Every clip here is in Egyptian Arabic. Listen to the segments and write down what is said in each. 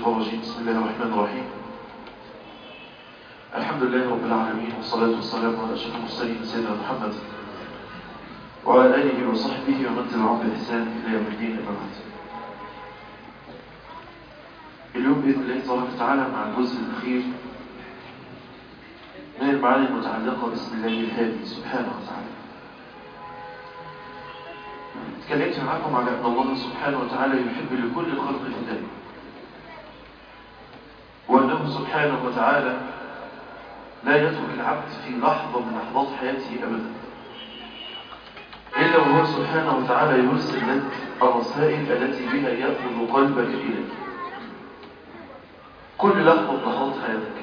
الشيطان الرجيم بسم الله الرحمن الرحيم الحمد لله رب العالمين والصلاة والسلام على أشرف المرسلين سيدنا محمد وعلى آله وصحبه ومن تبعهم بإحسان إلى يوم الدين أما بعد اليوم بإذن الله تبارك وتعالى مع الجزء الأخير من المعاني المتعلقة باسم الله الهادي سبحانه وتعالى تكلمت معكم على أن الله سبحانه وتعالى يحب لكل الخلق الهداية وأنه سبحانه وتعالى لا يترك العبد في لحظة من لحظات حياته أبدا إلا وهو سبحانه وتعالى يرسل لك الرسائل التي بها يأخذ قلبك إليه كل لحظة من لحظات حياتك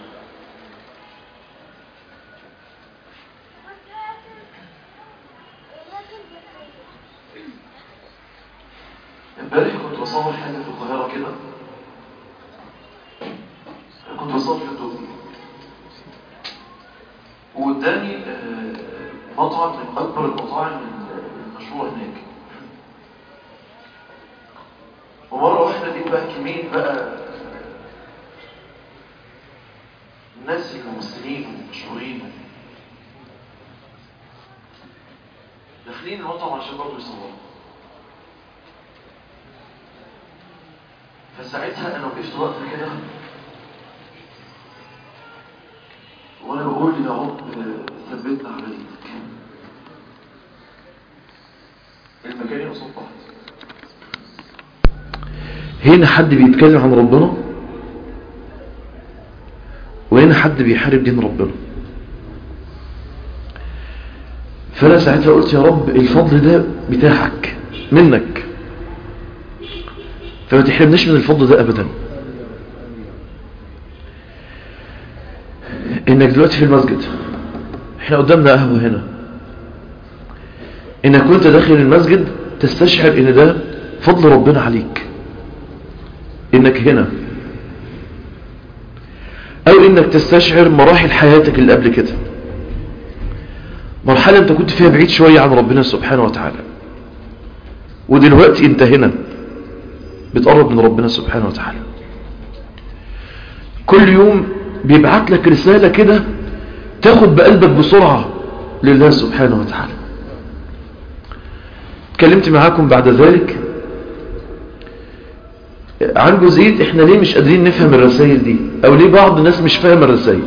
امبارح كنت بصور حاجة في القاهرة كده كنت بصور في الدوبي وقدامي مطعم من أكبر المطاعم المشهورة هناك ومرة واحدة لقيت بقى كمية بقى الناس الممثلين والمشهورين داخلين المطعم عشان برضه يصوروا فساعتها انا وقفت وقت كده وانا بقول يا رب ثبتنا على دينك المكان يقصد بعض هنا حد بيتكلم عن ربنا وهنا حد بيحارب دين ربنا فانا ساعتها قلت يا رب الفضل ده بتاعك منك فما تحرمناش من الفضل ده ابدا انك دلوقتي في المسجد احنا قدامنا قهوة هنا انك وانت داخل المسجد تستشعر ان ده فضل ربنا عليك انك هنا او انك تستشعر مراحل حياتك اللي قبل كده مرحلة انت كنت فيها بعيد شوية عن ربنا سبحانه وتعالى ودلوقتي انت هنا بتقرب من ربنا سبحانه وتعالى كل يوم بيبعت لك رسالة كده تاخد بقلبك بسرعة لله سبحانه وتعالى اتكلمت معاكم بعد ذلك عن جزئية احنا ليه مش قادرين نفهم الرسائل دي او ليه بعض الناس مش فاهم الرسائل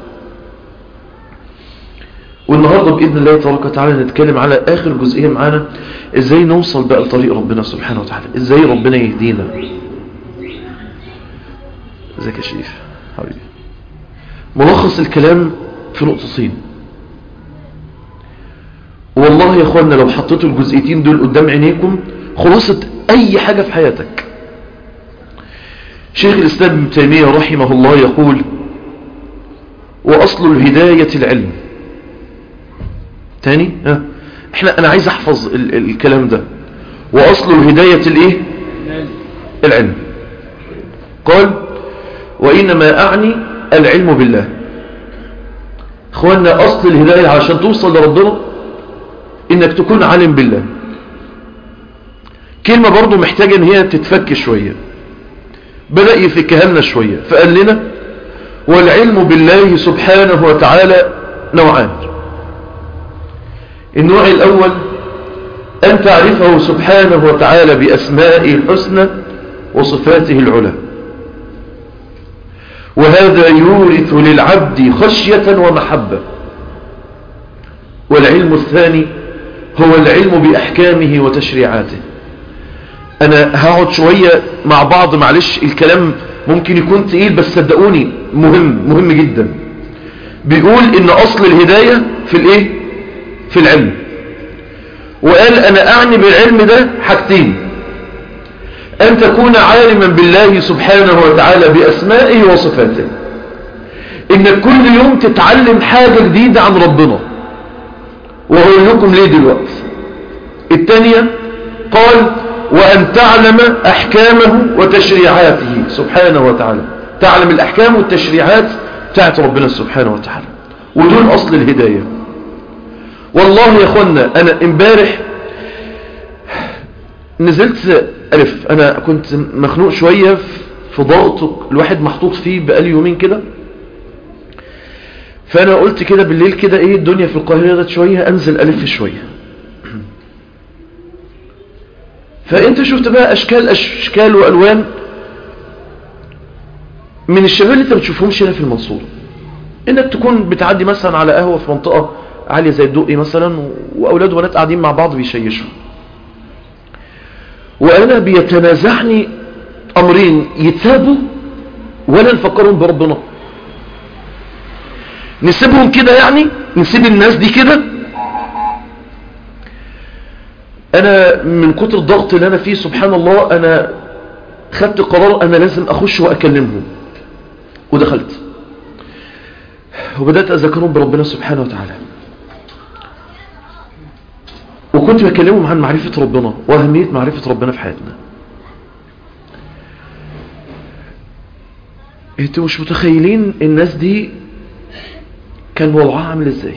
والنهاردة بإذن الله تبارك وتعالى نتكلم على آخر جزئية معانا ازاي نوصل بقى لطريق ربنا سبحانه وتعالى ازاي ربنا يهدينا ازيك يا شريف حبيبي ملخص الكلام في نقطتين والله يا اخوانا لو حطيتوا الجزئيتين دول قدام عينيكم خلاصة اي حاجة في حياتك شيخ الاسلام ابن تيمية رحمه الله يقول واصل الهداية العلم تاني ها احنا انا عايز احفظ ال ال الكلام ده واصل الهداية الايه العلم قال وانما اعني العلم بالله اخوانا اصل الهداية عشان توصل لربنا انك تكون عالم بالله كلمة برضو محتاجة ان هي تتفك شوية بدأ يفكها لنا شوية فقال لنا والعلم بالله سبحانه وتعالى نوعان النوع الأول أن تعرفه سبحانه وتعالى بأسمائه الحسنى وصفاته العلى وهذا يورث للعبد خشية ومحبة والعلم الثاني هو العلم بأحكامه وتشريعاته أنا هقعد شوية مع بعض معلش الكلام ممكن يكون تقيل بس صدقوني مهم مهم جدا بيقول إن أصل الهداية في الإيه في العلم وقال أنا أعني بالعلم ده حاجتين أن تكون عالما بالله سبحانه وتعالى بأسمائه وصفاته إنك كل يوم تتعلم حاجة جديدة عن ربنا وهقول لكم ليه دلوقتي الثانية قال وأن تعلم أحكامه وتشريعاته سبحانه وتعالى تعلم الأحكام والتشريعات بتاعت ربنا سبحانه وتعالى ودول أصل الهداية والله يا اخوانا انا امبارح نزلت ألف أنا كنت مخنوق شوية في ضغط الواحد محطوط فيه بقالي يومين كده فانا قلت كده بالليل كده ايه الدنيا في القاهرة ده شوية انزل الف شوية فانت شفت بقى اشكال اشكال والوان من الشباب اللي انت بتشوفهمش هنا في المنصورة انك تكون بتعدي مثلا على قهوة في منطقة عالية زي الدقي مثلا واولاد وبنات قاعدين مع بعض بيشيشوا وانا بيتنازعني امرين يتسابوا ولا نفكرهم بربنا نسيبهم كده يعني نسيب الناس دي كده انا من كتر الضغط اللي انا فيه سبحان الله انا خدت قرار انا لازم اخش واكلمهم ودخلت وبدأت اذكرهم بربنا سبحانه وتعالى وكنت بكلمهم عن معرفة ربنا واهمية معرفة ربنا في حياتنا انتوا مش متخيلين الناس دي كان وضعها عامل ازاي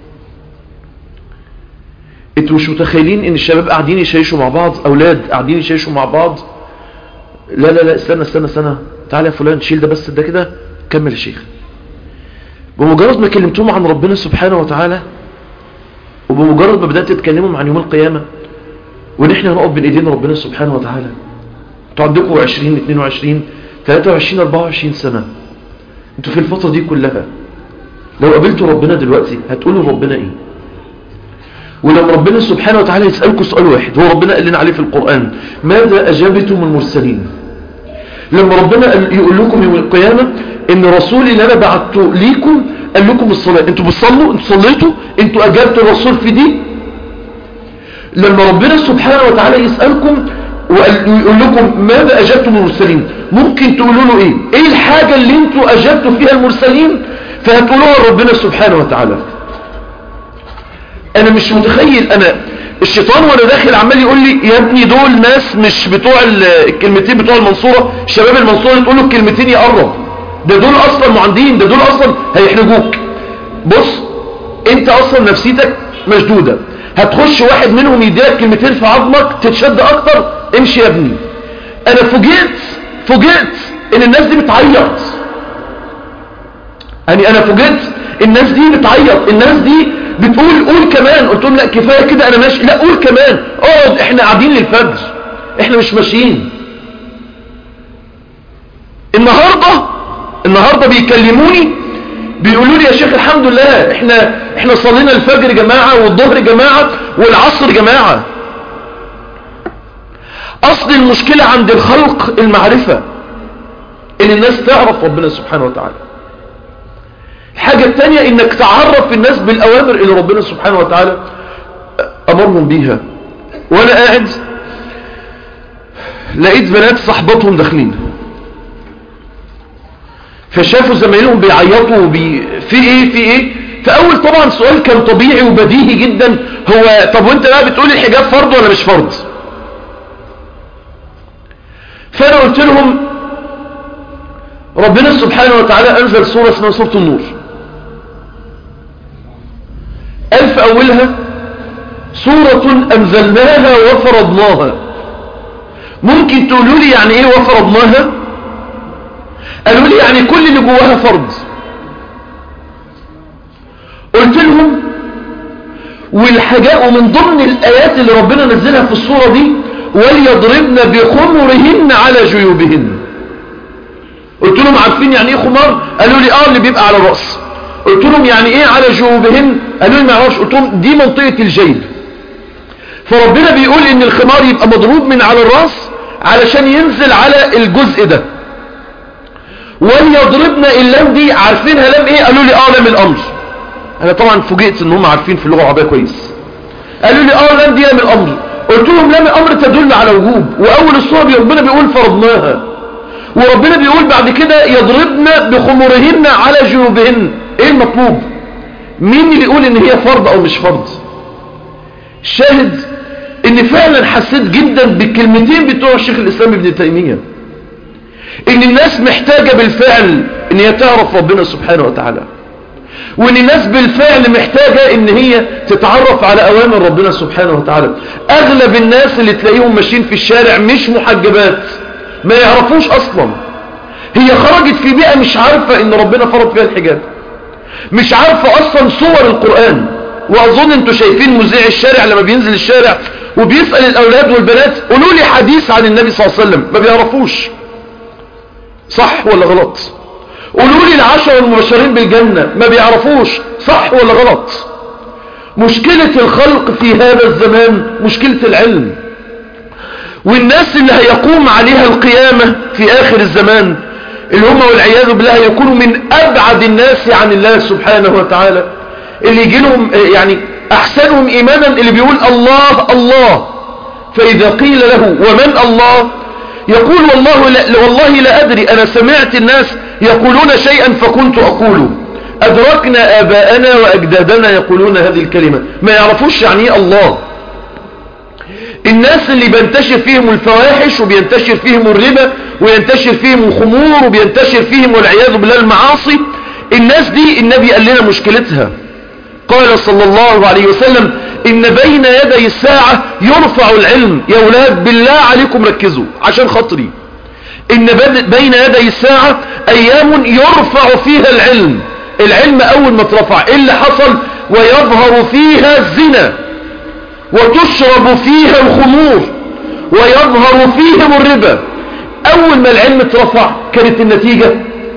انتوا مش متخيلين ان الشباب قاعدين يشيشوا مع بعض اولاد قاعدين يشيشوا مع بعض لا لا لا استنى استنى استنى تعالى يا فلان شيل ده بس ده كده كمل يا شيخ بمجرد ما كلمتهم عن ربنا سبحانه وتعالى وبمجرد ما بدأت تتكلموا عن يوم القيامة وان احنا نقف بين ايدين ربنا سبحانه وتعالى انتوا عندكم 20 22 23 24 سنة انتوا في الفترة دي كلها لو قابلتوا ربنا دلوقتي هتقولوا ربنا ايه ولما ربنا سبحانه وتعالى يسألكم سؤال واحد هو ربنا قال لنا عليه في القرآن ماذا أجابتم المرسلين لما ربنا يقول لكم يوم القيامة ان رسولي اللي انا بعته ليكم قال لكم الصلاة انتوا بتصلوا انتوا صليتوا انتوا اجابتوا الرسول في دي لما ربنا سبحانه وتعالى يسألكم ويقول لكم ماذا اجبتم المرسلين ممكن تقولوا له ايه ايه الحاجة اللي انتوا اجبتوا فيها المرسلين فهتقولوها ربنا سبحانه وتعالى انا مش متخيل انا الشيطان وانا داخل عمال يقول لي يا ابني دول ناس مش بتوع الكلمتين بتوع المنصورة شباب المنصورة تقول له الكلمتين يقرب ده دول اصلا معندين ده دول اصلا هيحرجوك بص انت اصلا نفسيتك مشدودة هتخش واحد منهم يديلك كلمتين في عظمك تتشد اكتر امشي يا ابني انا فوجئت فوجئت ان الناس دي بتعيط يعني انا فوجئت الناس دي بتعيط الناس دي بتقول قول كمان قلت لهم لا كفايه كده انا ماشي لا قول كمان اقعد احنا قاعدين للفجر احنا مش ماشيين النهارده النهارده بيكلموني بيقولوا لي يا شيخ الحمد لله احنا احنا صلينا الفجر جماعه والظهر جماعه والعصر جماعه اصل المشكله عند الخلق المعرفه ان الناس تعرف ربنا سبحانه وتعالى الحاجة الثانية انك تعرف الناس بالاوامر اللي ربنا سبحانه وتعالى امرهم بيها وانا قاعد لقيت بنات صحبتهم داخلين فشافوا زمايلهم بيعيطوا وبي... في ايه في ايه فاول طبعا سؤال كان طبيعي وبديهي جدا هو طب وانت بقى بتقول الحجاب فرض ولا مش فرض فانا قلت لهم ربنا سبحانه وتعالى انزل سورة اسمها سورة النور ألف أولها سورة أنزلناها وفرضناها ممكن تقولوا لي يعني إيه وفرضناها قالوا لي يعني كل اللي جواها فرض قلت لهم والحاجات ومن ضمن الآيات اللي ربنا نزلها في الصورة دي وليضربن بخمرهن على جيوبهن قلت لهم عارفين يعني ايه خمار قالوا لي اه اللي بيبقى على الرأس قلت لهم يعني ايه على جيوبهن قالوا لي ما اعرفش قلت لهم دي منطقة الجيب فربنا بيقول ان الخمار يبقى مضروب من على الرأس علشان ينزل على الجزء ده وليضربن اللام دي عارفينها لام ايه قالوا لي اه لام الامر انا طبعا فوجئت ان هم عارفين في اللغة العربية كويس قالوا لي اه لام دي لام الامر قلت لهم لام الامر تدل على وجوب واول الصورة ربنا بيقول فرضناها وربنا بيقول بعد كده يضربن بخمرهن على جيوبهن ايه المطلوب مين اللي يقول ان هي فرض او مش فرض شاهد ان فعلا حسيت جدا بالكلمتين بتوع الشيخ الاسلام ابن تيمية ان الناس محتاجة بالفعل ان هي تعرف ربنا سبحانه وتعالى وان الناس بالفعل محتاجة ان هي تتعرف على اوامر ربنا سبحانه وتعالى اغلب الناس اللي تلاقيهم ماشيين في الشارع مش محجبات ما يعرفوش اصلا هي خرجت في بيئة مش عارفة ان ربنا فرض فيها الحجاب مش عارفة اصلا صور القرآن واظن انتوا شايفين مذيع الشارع لما بينزل الشارع وبيسأل الاولاد والبنات قولوا لي حديث عن النبي صلى الله عليه وسلم ما بيعرفوش صح ولا غلط قولوا لي العشر المبشرين بالجنة ما بيعرفوش صح ولا غلط مشكلة الخلق في هذا الزمان مشكلة العلم والناس اللي هيقوم عليها القيامة في آخر الزمان اللي هم والعياذ بالله يكونوا من أبعد الناس عن الله سبحانه وتعالى اللي يجي لهم يعني أحسنهم إيمانا اللي بيقول الله الله فإذا قيل له ومن الله يقول والله لا, والله لا أدري أنا سمعت الناس يقولون شيئا فكنت أقوله أدركنا آباءنا وأجدادنا يقولون هذه الكلمة ما يعرفوش يعني إيه الله الناس اللي بينتشر فيهم الفواحش وبينتشر فيهم الربا وينتشر فيهم الخمور وبينتشر فيهم والعياذ بالله المعاصي الناس دي النبي قال لنا مشكلتها قال صلى الله عليه وسلم إن بين يدي الساعة يرفع العلم يا أولاد بالله عليكم ركزوا عشان خاطري إن بين يدي الساعة أيام يرفع فيها العلم العلم أول ما ترفع إيه اللي حصل ويظهر فيها الزنا وتشرب فيها الخمور ويظهر فيهم الربا أول ما العلم اترفع كانت النتيجة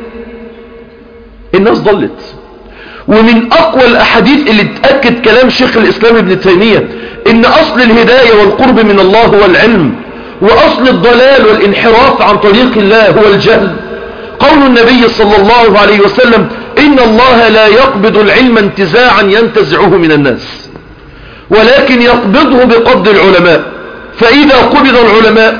الناس ضلت ومن أقوى الأحاديث اللي تأكد كلام شيخ الإسلام ابن تيمية إن أصل الهداية والقرب من الله هو العلم وأصل الضلال والانحراف عن طريق الله هو الجهل قول النبي صلى الله عليه وسلم إن الله لا يقبض العلم انتزاعا ينتزعه من الناس ولكن يقبضه بقبض العلماء فإذا قبض العلماء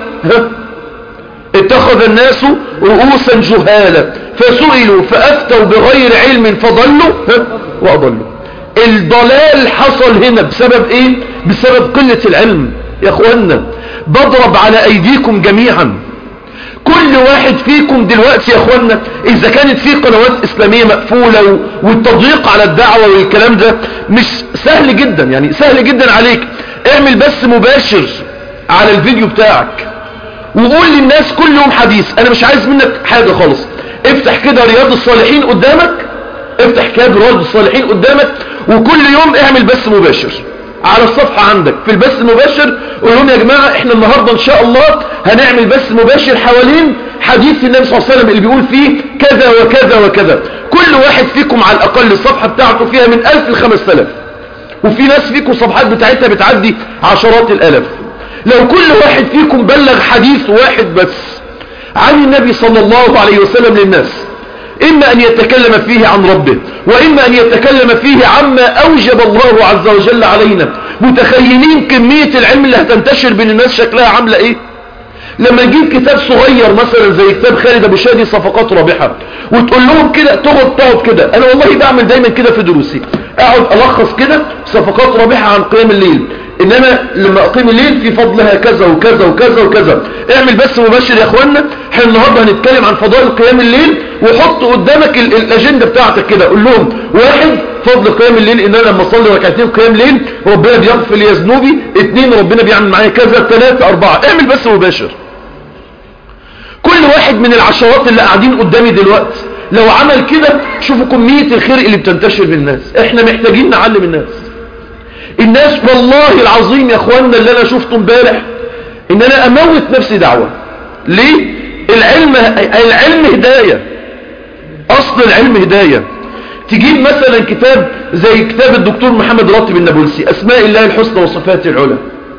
اتخذ الناس رؤوسا جهالا فسئلوا فأفتوا بغير علم فضلوا وأضلوا الضلال حصل هنا بسبب ايه بسبب قلة العلم يا اخوانا بضرب على ايديكم جميعا كل واحد فيكم دلوقتي يا اخوانا اذا كانت في قنوات اسلامية مقفولة والتضييق على الدعوة والكلام ده مش سهل جدا يعني سهل جدا عليك اعمل بس مباشر على الفيديو بتاعك وقول للناس كل يوم حديث انا مش عايز منك حاجة خالص افتح كده رياض الصالحين قدامك افتح كتاب رياض الصالحين قدامك وكل يوم اعمل بث مباشر على الصفحة عندك في البث المباشر قول لهم يا جماعة احنا النهاردة ان شاء الله هنعمل بث مباشر حوالين حديث النبي صلى الله عليه وسلم اللي بيقول فيه كذا وكذا وكذا كل واحد فيكم على الاقل الصفحة بتاعته فيها من الف لخمس تلاف وفي ناس فيكم صفحات بتاعتها بتعدي عشرات الالاف لو كل واحد فيكم بلغ حديث واحد بس عن النبي صلى الله عليه وسلم للناس إما أن يتكلم فيه عن ربه وإما أن يتكلم فيه عما أوجب الله عز وجل علينا متخيلين كمية العلم اللي هتنتشر بين الناس شكلها عاملة إيه لما نجيب كتاب صغير مثلا زي كتاب خالد أبو شادي صفقات رابحة وتقول لهم كده تقعد تقعد كده أنا والله بعمل دايما كده في دروسي أقعد ألخص كده صفقات رابحة عن قيام الليل ان انا لما اقيم الليل في فضلها كذا وكذا وكذا وكذا اعمل بس مباشر يا اخوانا احنا النهارده هنتكلم عن فضائل قيام الليل وحط قدامك ال- الاجنده بتاعتك كده قول لهم واحد فضل قيام الليل ان انا لما اصلي ركعتين قيام ليل ربنا بيغفر لي ذنوبي اثنين ربنا بيعمل معايا كذا ثلاثه اربعه اعمل بس مباشر كل واحد من العشرات اللي قاعدين قدامي دلوقتي لو عمل كده شوفوا كميه الخير اللي بتنتشر بالناس احنا محتاجين نعلم الناس الناس والله العظيم يا اخوانا اللي انا شفته امبارح ان انا اموت نفسي دعوة ليه العلم العلم هداية اصل العلم هداية تجيب مثلا كتاب زي كتاب الدكتور محمد راتب النابلسي اسماء الله الحسنى وصفاته العلى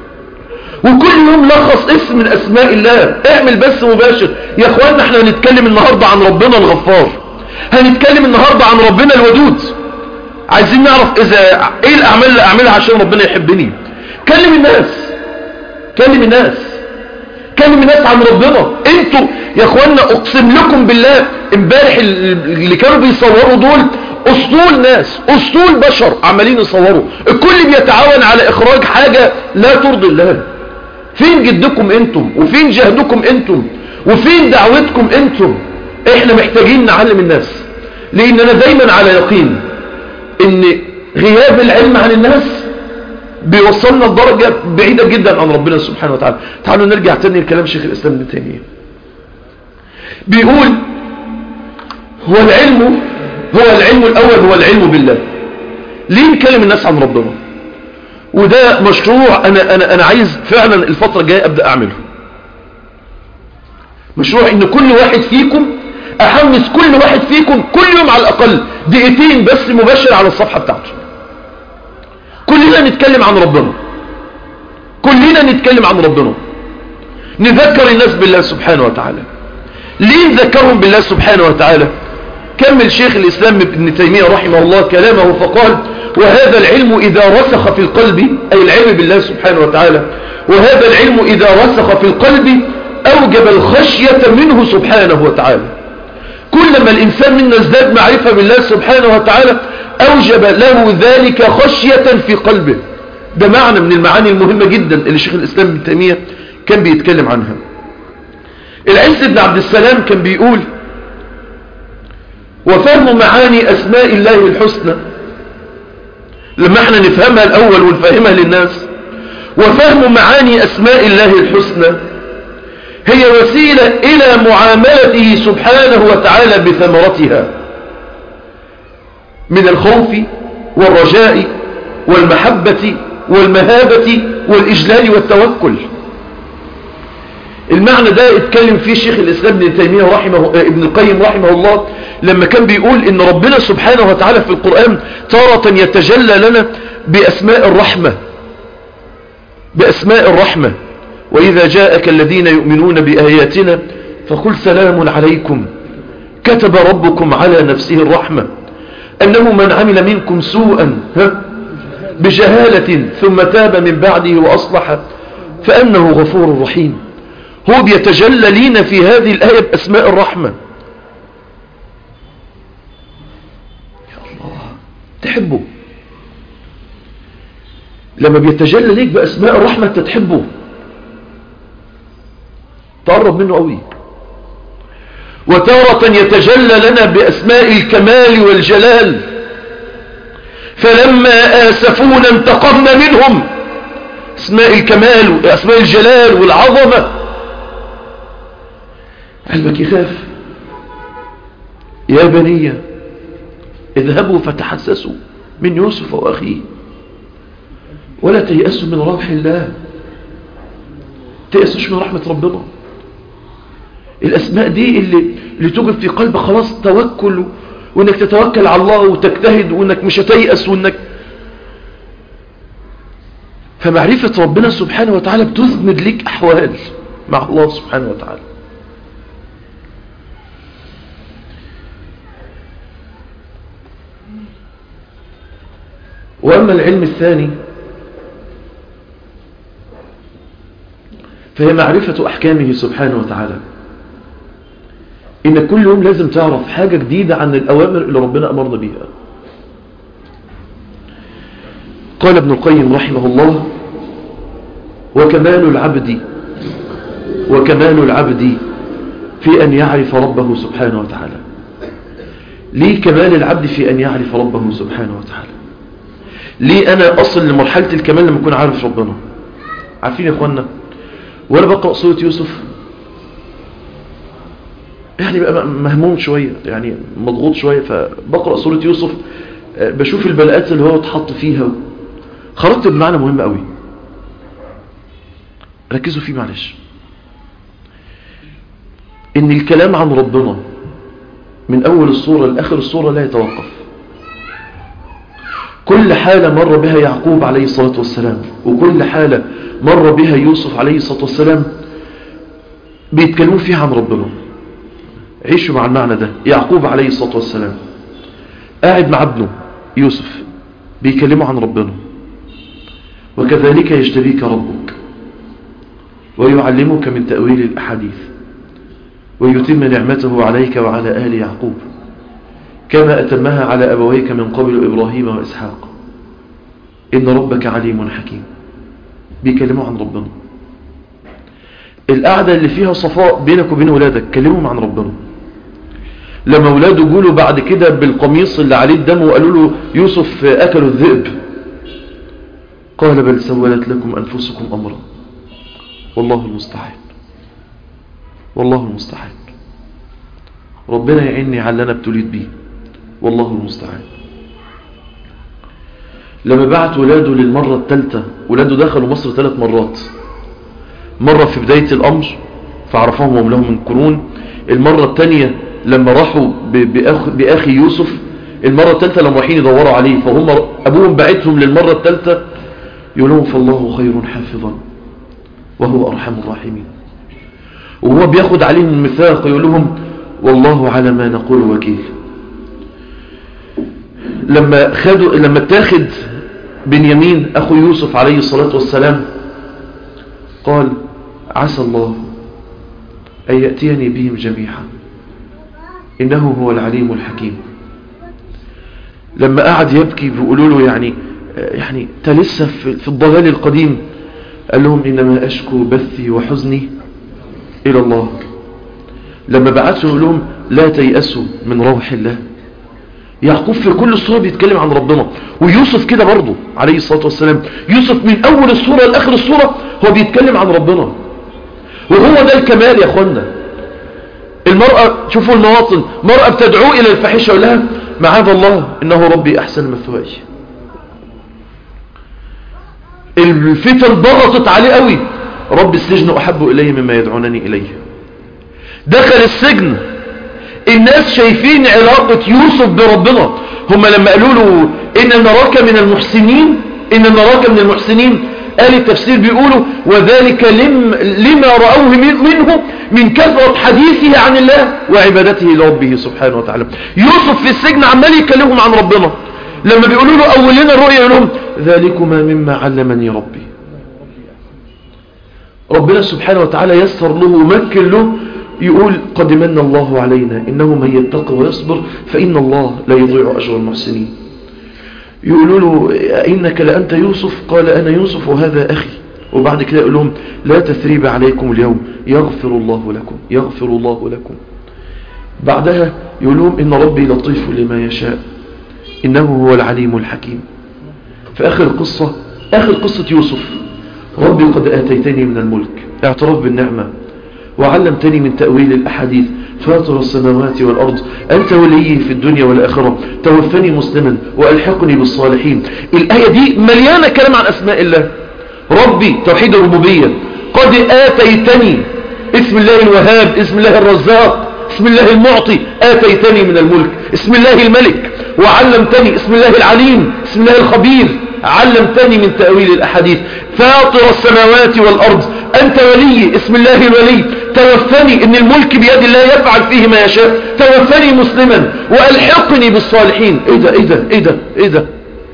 وكل يوم لخص اسم من اسماء الله اعمل بس مباشر يا اخوانا احنا هنتكلم النهاردة عن ربنا الغفار هنتكلم النهاردة عن ربنا الودود عايزين نعرف اذا ايه الاعمال اللي اعملها عشان ربنا يحبني كلم الناس كلم الناس كلم الناس عن ربنا انتوا يا اخوانا اقسم لكم بالله امبارح اللي كانوا بيصوروا دول اسطول ناس اسطول بشر عمالين يصوروا الكل بيتعاون على اخراج حاجة لا ترضي الله فين جدكم انتم وفين جهدكم انتم وفين دعوتكم انتم احنا محتاجين نعلم الناس لان انا دايما على يقين ان غياب العلم عن الناس بيوصلنا لدرجة بعيدة جدا عن ربنا سبحانه وتعالى تعالوا نرجع تاني لكلام شيخ الاسلام ابن تيمية بيقول هو العلم هو العلم الأول هو العلم بالله ليه نكلم الناس عن ربنا وده مشروع أنا, أنا, أنا عايز فعلا الفترة الجاية أبدأ أعمله مشروع إن كل واحد فيكم أحمس كل واحد فيكم كل يوم على الأقل دقيقتين بس مباشر على الصفحة بتاعته كلنا نتكلم عن ربنا كلنا نتكلم عن ربنا نذكر الناس بالله سبحانه وتعالى ليه نذكرهم بالله سبحانه وتعالى كمل شيخ الإسلام ابن تيمية رحمه الله كلامه فقال وهذا العلم إذا رسخ في القلب أي العلم بالله سبحانه وتعالى وهذا العلم إذا رسخ في القلب أوجب الخشية منه سبحانه وتعالى كلما الإنسان منا ازداد معرفة بالله سبحانه وتعالى أوجب له ذلك خشية في قلبه ده معنى من المعاني المهمة جدا اللي شيخ الإسلام ابن تيمية كان بيتكلم عنها العز بن عبد السلام كان بيقول وفهم معاني أسماء الله الحسنى لما احنا نفهمها الأول ونفهمها للناس وفهم معاني أسماء الله الحسنى هي وسيلة إلى معاملته سبحانه وتعالى بثمرتها من الخوف والرجاء والمحبة والمهابة والإجلال والتوكل المعنى ده اتكلم فيه شيخ الإسلام ابن تيمية رحمه ابن القيم رحمه الله لما كان بيقول ان ربنا سبحانه وتعالى في القرآن تارة يتجلى لنا بأسماء الرحمة بأسماء الرحمة وإذا جاءك الذين يؤمنون بآياتنا فقل سلام عليكم كتب ربكم على نفسه الرحمة أنه من عمل منكم سوءا بجهالة ثم تاب من بعده وأصلح فأنه غفور رحيم هو بيتجلى لينا في هذه الآية بأسماء الرحمة يا الله تحبه لما بيتجلى ليك بأسماء الرحمة انت تحبه تقرب منه قوي وتارة يتجلى لنا بأسماء الكمال والجلال فلما آسفونا انتقمنا منهم اسماء الكمال واسماء الجلال والعظمة قلبك يخاف يا بني اذهبوا فتحسسوا من يوسف وأخيه ولا تيأسوا من روح الله تيأسوش من رحمة ربنا الأسماء دي اللي, اللي توجد في قلبك خلاص توكل وانك تتوكل على الله وتجتهد وانك مش هتيأس وانك فمعرفة ربنا سبحانه وتعالى بتثمد لك أحوال مع الله سبحانه وتعالى وأما العلم الثاني فهي معرفة أحكامه سبحانه وتعالى إن كل يوم لازم تعرف حاجة جديدة عن الأوامر اللي ربنا أمرنا بيها قال ابن القيم رحمه الله وكمال العبد وكمال العبد في أن يعرف ربه سبحانه وتعالى ليه كمال العبد في أن يعرف ربه سبحانه وتعالى ليه أنا أصل لمرحلة الكمال لما أكون عارف ربنا عارفين يا أخوانا وأنا بقرأ سورة يوسف يعني بقى مهموم شوية يعني مضغوط شوية فبقرأ سورة يوسف بشوف البلاءات اللي هو اتحط فيها خرجت بمعنى مهم قوي ركزوا فيه معلش ان الكلام عن ربنا من اول الصورة لاخر الصورة لا يتوقف كل حالة مر بها يعقوب عليه الصلاة والسلام وكل حالة مر بها يوسف عليه الصلاة والسلام بيتكلموا فيها عن ربنا عيشوا مع المعنى ده يعقوب عليه الصلاة والسلام قاعد مع ابنه يوسف بيكلموا عن ربنا وكذلك يجتبيك ربك ويعلمك من تأويل الأحاديث ويتم نعمته عليك وعلى آل يعقوب كما أتمها على أبويك من قبل إبراهيم وإسحاق إن ربك عليم حكيم بيكلموا عن ربنا القعدة اللي فيها صفاء بينك وبين ولادك كلمهم عن ربنا لما ولاده جولوا بعد كده بالقميص اللي عليه الدم وقالوا له يوسف أكلوا الذئب قال بل سولت لكم أنفسكم أمرا والله المستعان والله المستعان ربنا يعيني على اللي انا ابتليت بيه والله المستعان لما بعت ولاده للمرة الثالثة ولاده دخلوا مصر ثلاث مرات مرة في بداية الأمر فعرفهم هم لهم من قرون المرة الثانية لما راحوا بأخ بأخي يوسف المرة الثالثة لما رايحين يدوروا عليه فهم أبوهم بعتهم للمرة الثالثة يقول لهم فالله خير حافظا وهو أرحم الراحمين وهو بياخد عليهم الميثاق يقول لهم والله على ما نقول وكيل لما خدوا لما اتاخد بنيامين أخو يوسف عليه الصلاة والسلام قال عسى الله أن يأتيني بهم جميعا إنه هو العليم الحكيم لما قعد يبكي بيقولوا له يعني يعني انت لسه في الضلال القديم قال لهم إنما أشكو بثي وحزني إلى الله لما بعثوا يقول لهم لا تيأسوا من روح الله يعقوب في كل الصورة بيتكلم عن ربنا ويوسف كده برضه عليه الصلاة والسلام يوسف من أول الصورة لآخر الصورة هو بيتكلم عن ربنا وهو ده الكمال يا أخوانا المرأة شوفوا المواطن مرأة بتدعو إلى الفحشة ولها معاذ الله إنه ربي أحسن مثواي الفتن ضغطت عليه قوي رب السجن أحب إليه مما يدعونني إليه دخل السجن الناس شايفين علاقة يوسف بربنا هم لما قالوا له إن نراك من المحسنين إن نراك من المحسنين قال التفسير بيقولوا وذلك لم لما رأوه منه من كثرة حديثه عن الله وعبادته لربه سبحانه وتعالى يوسف في السجن عمال يكلمهم عن ربنا لما بيقولوا له أول لنا الرؤيا يقول لهم ذلكما مما علمني ربي ربنا سبحانه وتعالى يسر له ومكن له يقول قد من الله علينا إنه من يتقى ويصبر فإن الله لا يضيع أجر المحسنين يقولوا له إنك لأنت يوسف قال أنا يوسف وهذا أخي وبعد كده يقول لهم لا تثريب عليكم اليوم يغفر الله لكم يغفر الله لكم بعدها يقول لهم إن ربي لطيف لما يشاء إنه هو العليم الحكيم في آخر القصة آخر قصة يوسف ربي قد آتيتني من الملك اعتراف بالنعمة وعلمتني من تأويل الأحاديث فاطر السماوات والأرض أنت ولي في الدنيا والآخرة توفني مسلما وألحقني بالصالحين الآية دي مليانة كلام عن أسماء الله ربي توحيد الربوبية قد آتيتني اسم الله الوهاب اسم الله الرزاق اسم الله المعطي آتيتني من الملك اسم الله الملك وعلمتني اسم الله العليم اسم الله الخبير علمتني من تأويل الأحاديث فاطر السماوات والأرض أنت ولي اسم الله الولي توفني إن الملك بيد الله يفعل فيه ما يشاء توفني مسلما وألحقني بالصالحين إيه ده إيه ده إيه ده إيه ده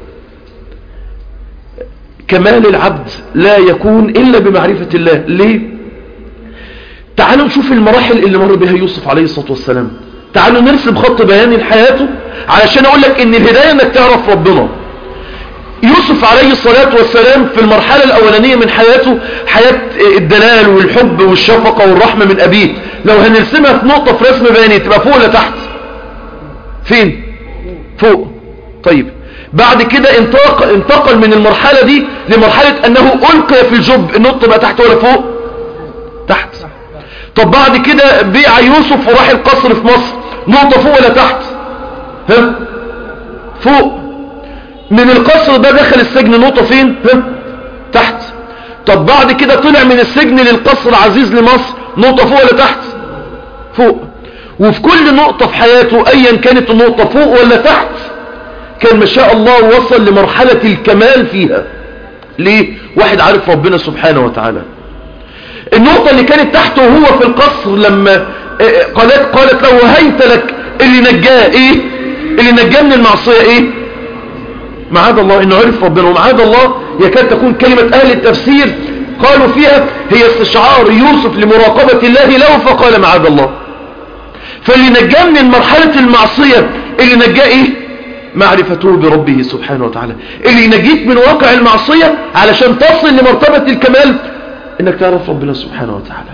كمال العبد لا يكون إلا بمعرفة الله ليه تعالوا نشوف المراحل اللي مر بها يوسف عليه الصلاة والسلام تعالوا نرسم خط بياني لحياته علشان أقول لك إن الهداية إنك تعرف ربنا يوسف عليه الصلاة والسلام في المرحلة الأولانية من حياته حياة الدلال والحب والشفقة والرحمة من أبيه لو هنرسمها في نقطة في رسم بياني تبقى فوق ولا تحت فين فوق طيب بعد كده انتقل, انتقل من المرحلة دي لمرحلة أنه ألقي في الجب النقطة بقى تحت ولا فوق تحت طب بعد كده بيع يوسف وراح القصر في مصر نقطة فوق ولا تحت ها فوق من القصر ده دخل السجن نقطة فين ها؟ تحت طب بعد كده طلع من السجن للقصر عزيز لمصر نقطة فوق ولا تحت فوق وفي كل نقطة في حياته ايا كانت النقطة فوق ولا تحت كان ما شاء الله وصل لمرحلة الكمال فيها ليه واحد عارف ربنا سبحانه وتعالى النقطة اللي كانت تحته وهو في القصر لما قالت, قالت له هيت لك اللي نجاه ايه اللي نجاه من المعصية ايه معاذ الله انه عرف ربنا ومعاذ الله يكاد تكون كلمة اهل التفسير قالوا فيها هي استشعار يوسف لمراقبة الله له فقال معاذ الله فاللي نجاه من مرحلة المعصية اللي نجاه ايه معرفته بربه سبحانه وتعالى اللي ينجيك من واقع المعصية علشان تصل لمرتبة الكمال انك تعرف ربنا سبحانه وتعالى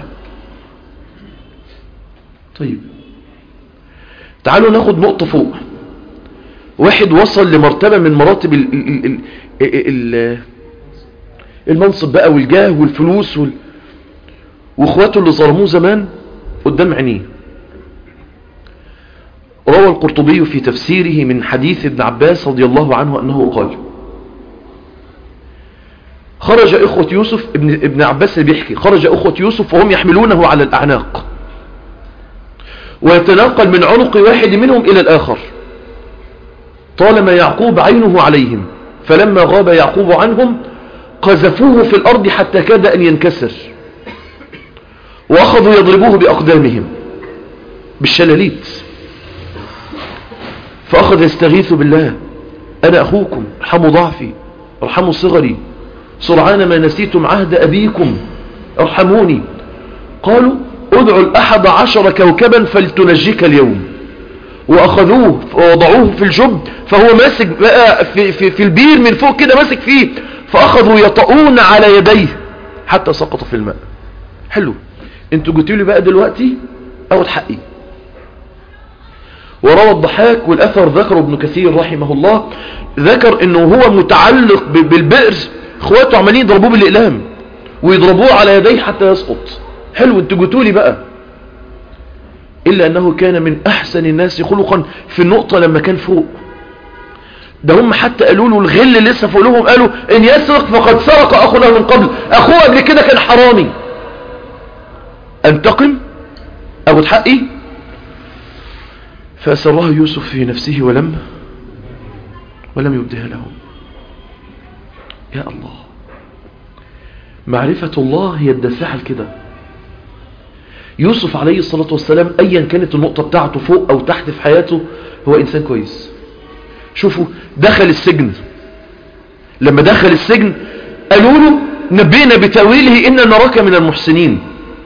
طيب تعالوا ناخد نقطة فوق واحد وصل لمرتبة من مراتب ال ال ال ال المنصب بقى والجاه والفلوس وال... واخواته اللي ظلموه زمان قدام عينيه روى القرطبي في تفسيره من حديث ابن عباس رضي الله عنه أنه قال خرج إخوة يوسف ابن, ابن عباس اللي بيحكي خرج أخوة يوسف وهم يحملونه على الأعناق ويتناقل من عنق واحد منهم إلى الآخر طالما يعقوب عينه عليهم فلما غاب يعقوب عنهم قذفوه في الأرض حتى كاد أن ينكسر وأخذوا يضربوه بأقدامهم بالشلاليت فأخذ يستغيث بالله أنا أخوكم ارحموا ضعفي ارحموا صغري سرعان ما نسيتم عهد أبيكم ارحموني قالوا ادعوا الأحد عشر كوكبا فلتنجيك اليوم وأخذوه ووضعوه في الجب فهو ماسك بقى في, في, في البير من فوق كده ماسك فيه فأخذوا يطؤون على يديه حتى سقط في الماء حلو انتوا قلتوا لي بقى دلوقتي اخد حقي وروى الضحاك والأثر ذكره ابن كثير رحمه الله ذكر انه هو متعلق بالبئر اخواته عمالين يضربوه بالإقلام ويضربوه على يديه حتى يسقط حلو انتوا قلتوا لي بقى إلا أنه كان من أحسن الناس خلقا في النقطة لما كان فوق ده هم حتى قالوا له الغل اللي لسه فوق لهم قالوا إن يسرق فقد سرق أخو له من قبل أخوه قبل كده كان حرامي أنتقم أخذ حقي فأسره يوسف في نفسه ولم ولم يبدها لهم يا الله معرفة الله هي الدافعة لكده يوسف عليه الصلاة والسلام أيا كانت النقطة بتاعته فوق أو تحت في حياته هو إنسان كويس شوفوا دخل السجن لما دخل السجن قالوا له نبينا بتأويله إن نراك من المحسنين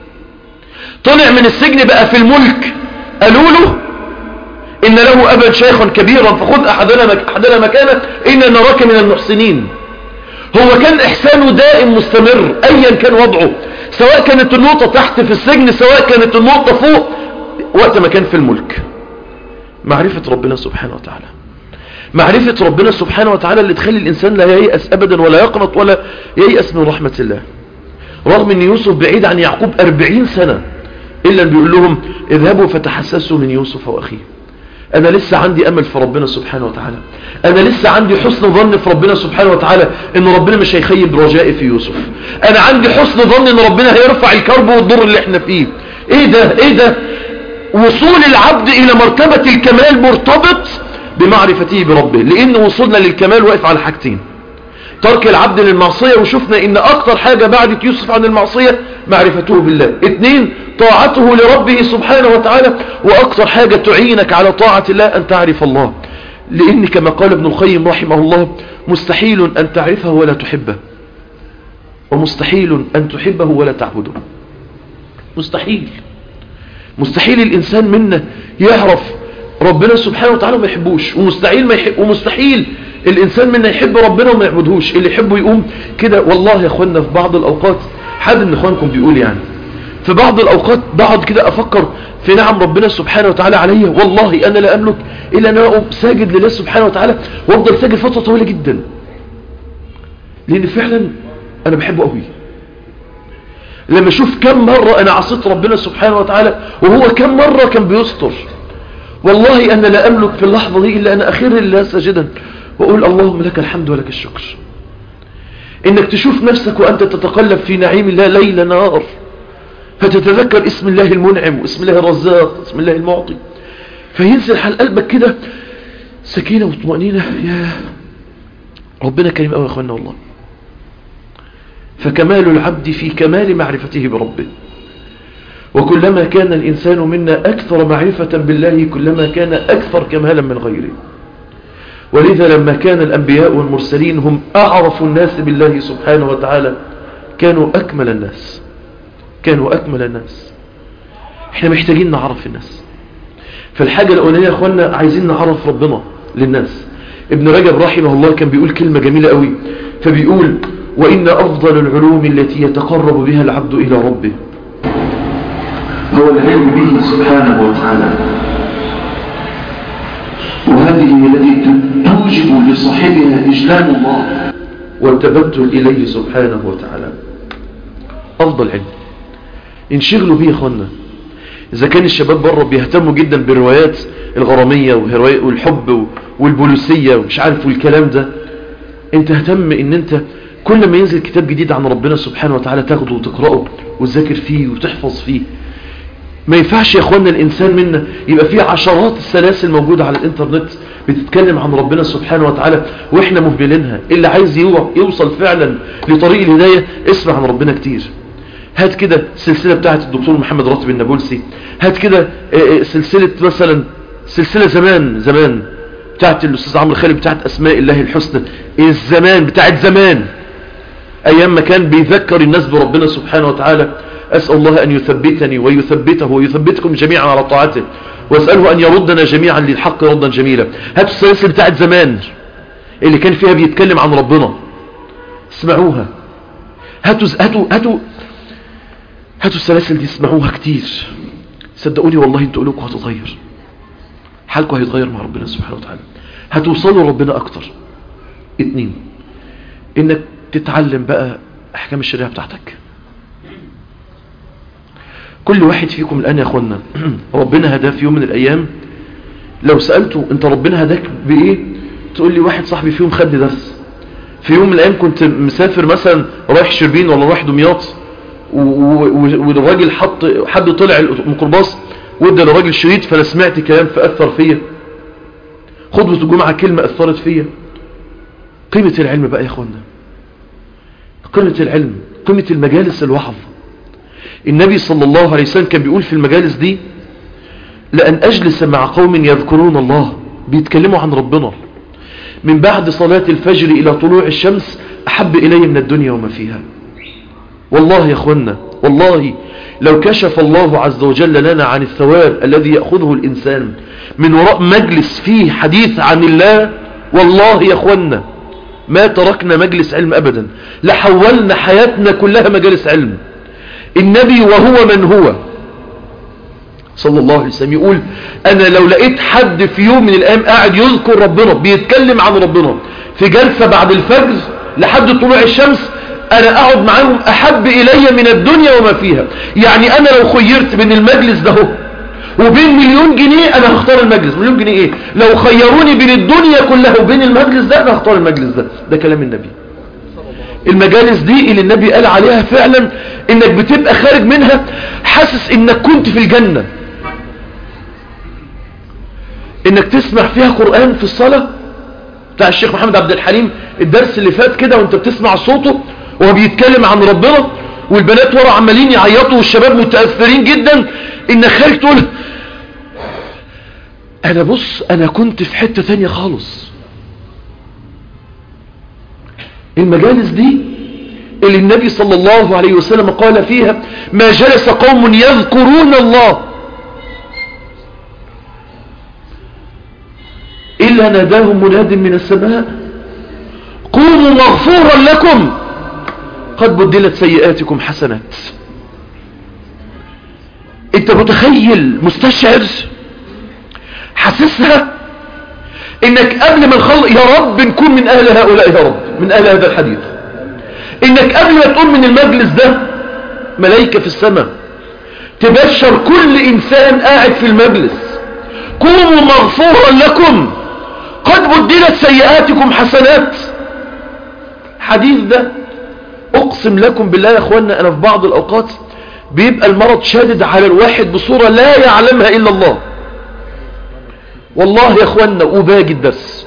طلع من السجن بقى في الملك قالوا له إن له أبا شيخا كبيرا فخذ أحدنا, مك... أحدنا مكانه إن نراك من المحسنين هو كان إحسانه دائم مستمر أيا كان وضعه سواء كانت النقطة تحت في السجن سواء كانت النقطة فوق وقت ما كان في الملك معرفة ربنا سبحانه وتعالى معرفة ربنا سبحانه وتعالى اللي تخلي الإنسان لا ييأس أبدا ولا يقنط ولا ييأس من رحمة الله رغم أن يوسف بعيد عن يعقوب أربعين سنة إلا بيقول لهم اذهبوا فتحسسوا من يوسف وأخيه أنا لسه عندي أمل في ربنا سبحانه وتعالى أنا لسه عندي حسن ظن في ربنا سبحانه وتعالى إن ربنا مش هيخيب رجائي في يوسف أنا عندي حسن ظن إن ربنا هيرفع الكرب والضر اللي احنا فيه إيه ده إيه ده وصول العبد إلى مرتبة الكمال مرتبط بمعرفته بربه لأن وصولنا للكمال واقف على حاجتين ترك العبد للمعصية وشفنا ان اكتر حاجة بعدت يوسف عن المعصية معرفته بالله اتنين طاعته لربه سبحانه وتعالى واكتر حاجة تعينك على طاعة الله ان تعرف الله لان كما قال ابن القيم رحمه الله مستحيل ان تعرفه ولا تحبه ومستحيل ان تحبه ولا تعبده مستحيل مستحيل الانسان منا يعرف ربنا سبحانه وتعالى ما يحبوش ومستحيل ما يحب ومستحيل الإنسان منا يحب ربنا وما يعبدهوش اللي يحبه يقوم كده والله يا أخوانا في بعض الأوقات حد من أخوانكم بيقول يعني في بعض الأوقات بقعد كده أفكر في نعم ربنا سبحانه وتعالى عليا والله أنا لا أملك إلا أن أنا ساجد لله سبحانه وتعالى وأفضل ساجد فترة طويلة جدا لأن فعلا أنا بحبه قوي لما أشوف كم مرة أنا عصيت ربنا سبحانه وتعالى وهو كم مرة كان بيستر والله أنا لا أملك في اللحظة دي إلا أنا أخير لله ساجدا وأقول اللهم لك الحمد ولك الشكر إنك تشوف نفسك وأنت تتقلب في نعيم الله ليل نهار فتتذكر اسم الله المنعم واسم الله الرزاق واسم الله المعطي فينزل على قلبك كده سكينة وطمأنينة يا ربنا كريم أوي يا أخوانا والله فكمال العبد في كمال معرفته بربه وكلما كان الإنسان منا أكثر معرفة بالله كلما كان أكثر كمالا من غيره ولذا لما كان الأنبياء والمرسلين هم أعرف الناس بالله سبحانه وتعالى كانوا أكمل الناس كانوا أكمل الناس احنا محتاجين نعرف الناس فالحاجة الأولانية يا أخوانا عايزين نعرف ربنا للناس ابن رجب رحمه الله كان بيقول كلمة جميلة قوي فبيقول وإن أفضل العلوم التي يتقرب بها العبد إلى ربه هو العلم به سبحانه وتعالى وهذه هي التي توجب لصاحبها إجلال الله والتبتل إليه سبحانه وتعالى أفضل علم انشغلوا به يا أخوانا إذا كان الشباب بره بيهتموا جدا بالروايات الغرامية والحب والبوليسية ومش عارف والكلام ده انت اهتم ان انت كل ما ينزل كتاب جديد عن ربنا سبحانه وتعالى تاخده وتقرأه وتذاكر فيه وتحفظ فيه ما ينفعش يا اخوانا الانسان منا يبقى فيه عشرات السلاسل موجودة على الانترنت بتتكلم عن ربنا سبحانه وتعالى واحنا مهملينها اللي عايز يوصل فعلا لطريق الهداية اسمع عن ربنا كتير هات كده سلسلة بتاعت الدكتور محمد راتب النابلسي هات كده سلسلة مثلا سلسلة زمان زمان بتاعت الاستاذ عمرو خالد بتاعت اسماء الله الحسنى الزمان بتاعت زمان ايام ما كان بيذكر الناس بربنا سبحانه وتعالى اسال الله ان يثبتني ويثبته ويثبتكم جميعا على طاعته واساله ان يردنا جميعا للحق ردا جميلا هاتوا السلاسل بتاعت زمان اللي كان فيها بيتكلم عن ربنا اسمعوها هاتوا هاتوا هاتوا هاتوا السلاسل دي اسمعوها كتير صدقوني والله انتوا قلوبكم هتتغير حالكم هيتغير مع ربنا سبحانه وتعالى هتوصلوا لربنا اكتر اتنين انك تتعلم بقى احكام الشريعة بتاعتك كل واحد فيكم الان يا اخوانا ربنا هداه في يوم من الايام لو سألته انت ربنا هداك بايه تقول لي واحد صاحبي فيهم خد درس في يوم من الايام كنت مسافر مثلا رايح شربين ولا رايح دمياط والراجل حط حد طلع الميكروباص وادى للراجل شريط فانا سمعت كلام فاثر فيا خطبه الجمعه كلمه اثرت فيا قيمه العلم بقى يا اخوانا قيمه العلم قيمه المجالس الوعظ النبي صلى الله عليه وسلم كان بيقول في المجالس دي لأن أجلس مع قوم يذكرون الله بيتكلموا عن ربنا من بعد صلاة الفجر إلى طلوع الشمس أحب إلي من الدنيا وما فيها والله يا أخوانا والله لو كشف الله عز وجل لنا عن الثواب الذي يأخذه الإنسان من وراء مجلس فيه حديث عن الله والله يا أخوانا ما تركنا مجلس علم أبدا لحولنا حياتنا كلها مجالس علم النبي وهو من هو صلى الله عليه وسلم يقول أنا لو لقيت حد في يوم من الأيام قاعد يذكر ربنا بيتكلم عن ربنا في جلسة بعد الفجر لحد طلوع الشمس أنا أقعد معاهم أحب إلي من الدنيا وما فيها يعني أنا لو خيرت بين المجلس ده هو وبين مليون جنيه أنا هختار المجلس مليون جنيه إيه لو خيروني بين الدنيا كلها وبين المجلس ده أنا هختار المجلس ده ده كلام النبي المجالس دي اللي النبي قال عليها فعلا انك بتبقى خارج منها حاسس انك كنت في الجنة انك تسمع فيها قرآن في الصلاة بتاع الشيخ محمد عبد الحليم الدرس اللي فات كده وانت بتسمع صوته وهو بيتكلم عن ربنا والبنات ورا عمالين يعيطوا والشباب متأثرين جدا انك خارج تقول انا بص انا كنت في حتة تانية خالص المجالس دي اللي النبي صلى الله عليه وسلم قال فيها ما جلس قوم يذكرون الله إلا ناداهم مناد من السماء قوموا مغفورا لكم قد بدلت سيئاتكم حسنات انت متخيل مستشعر حاسسها انك قبل ما نخلص يا رب نكون من اهل هؤلاء يا رب من اهل هذا الحديث انك قبل ما تقوم من المجلس ده ملائكة في السماء تبشر كل انسان قاعد في المجلس قوموا مغفورا لكم قد بدلت سيئاتكم حسنات حديث ده اقسم لكم بالله يا اخوانا انا في بعض الاوقات بيبقى المرض شادد على الواحد بصورة لا يعلمها الا الله والله يا اخوانا وباجي الدرس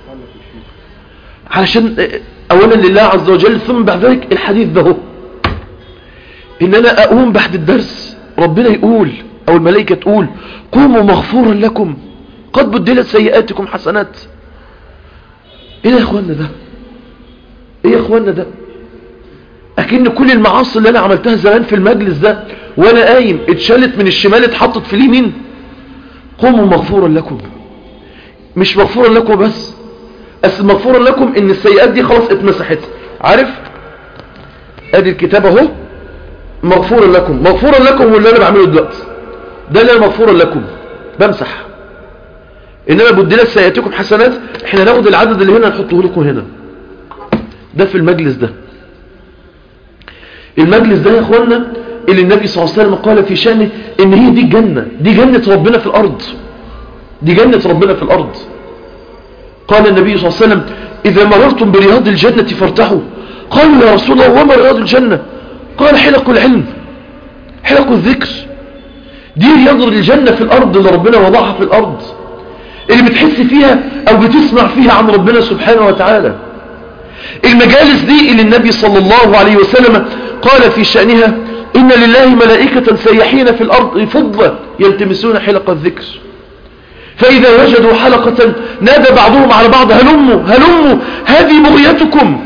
علشان اولا لله عز وجل ثم بعد ذلك الحديث ده هو ان انا اقوم بعد الدرس ربنا يقول او الملائكة تقول قوموا مغفورا لكم قد بدلت سيئاتكم حسنات ايه يا اخوانا ده ايه يا اخوانا ده اكن كل المعاصي اللي انا عملتها زمان في المجلس ده وانا قايم اتشالت من الشمال اتحطت في اليمين قوموا مغفورا لكم مش مغفورا لكم بس بس مغفورا لكم ان السيئات دي خلاص اتمسحت عارف ادي الكتاب اهو مغفورا لكم مغفورا لكم واللي انا بعمله دلوقتي ده اللي انا مغفورا لكم بمسح انما بدلت سيئاتكم حسنات احنا ناخد العدد اللي هنا نحطه لكم هنا ده في المجلس ده المجلس ده يا اخوانا اللي النبي صلى الله عليه وسلم قال في شأنه ان هي دي الجنة دي جنة ربنا في الارض دي جنة ربنا في الارض قال النبي صلى الله عليه وسلم اذا مررتم برياض الجنة فارتحوا قالوا يا رسول الله وما رياض الجنة قال حلق العلم حلق الذكر دي رياض الجنة في الارض اللي ربنا وضعها في الارض اللي بتحس فيها او بتسمع فيها عن ربنا سبحانه وتعالى المجالس دي اللي النبي صلى الله عليه وسلم قال في شأنها إن لله ملائكة سيحين في الأرض فضة يلتمسون حلق الذكر فإذا وجدوا حلقة نادى بعضهم على بعض هلموا هلموا هذه بغيتكم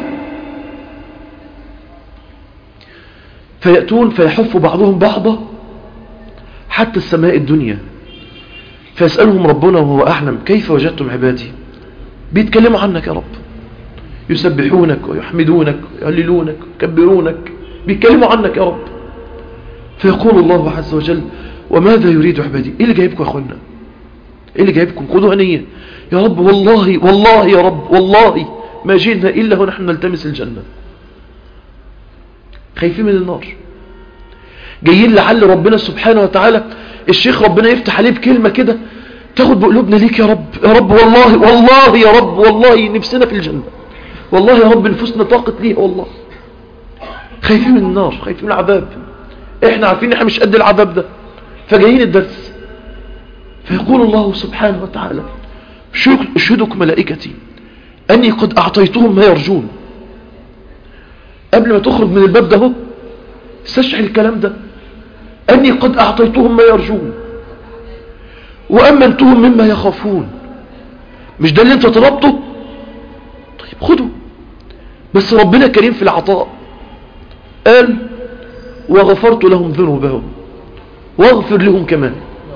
فيأتون فيحف بعضهم بعضا حتى السماء الدنيا فيسألهم ربنا وهو أعلم كيف وجدتم عبادي بيتكلموا عنك يا رب يسبحونك ويحمدونك ويهللونك ويكبرونك بيتكلموا عنك يا رب فيقول الله عز وجل وماذا يريد عبادي ايه اللي جايبكم يا اخوانا ايه اللي جايبكم خذوا هنية يا رب والله والله يا رب والله ما جئنا الا ونحن نلتمس الجنة خايفين من النار جايين لعل ربنا سبحانه وتعالى الشيخ ربنا يفتح عليه بكلمة كده تاخد بقلوبنا ليك يا رب يا رب والله والله يا رب والله نفسنا في الجنة والله يا رب نفوسنا طاقت ليها والله خايفين من النار خايفين من العذاب احنا عارفين احنا مش قد العذاب ده فجايين الدرس فيقول الله سبحانه وتعالى اشهدك ملائكتي اني قد اعطيتهم ما يرجون قبل ما تخرج من الباب ده استشعر الكلام ده اني قد اعطيتهم ما يرجون وامنتهم مما يخافون مش ده اللي انت طلبته طيب خده بس ربنا كريم في العطاء قال وغفرت لهم ذنوبهم واغفر لهم كمان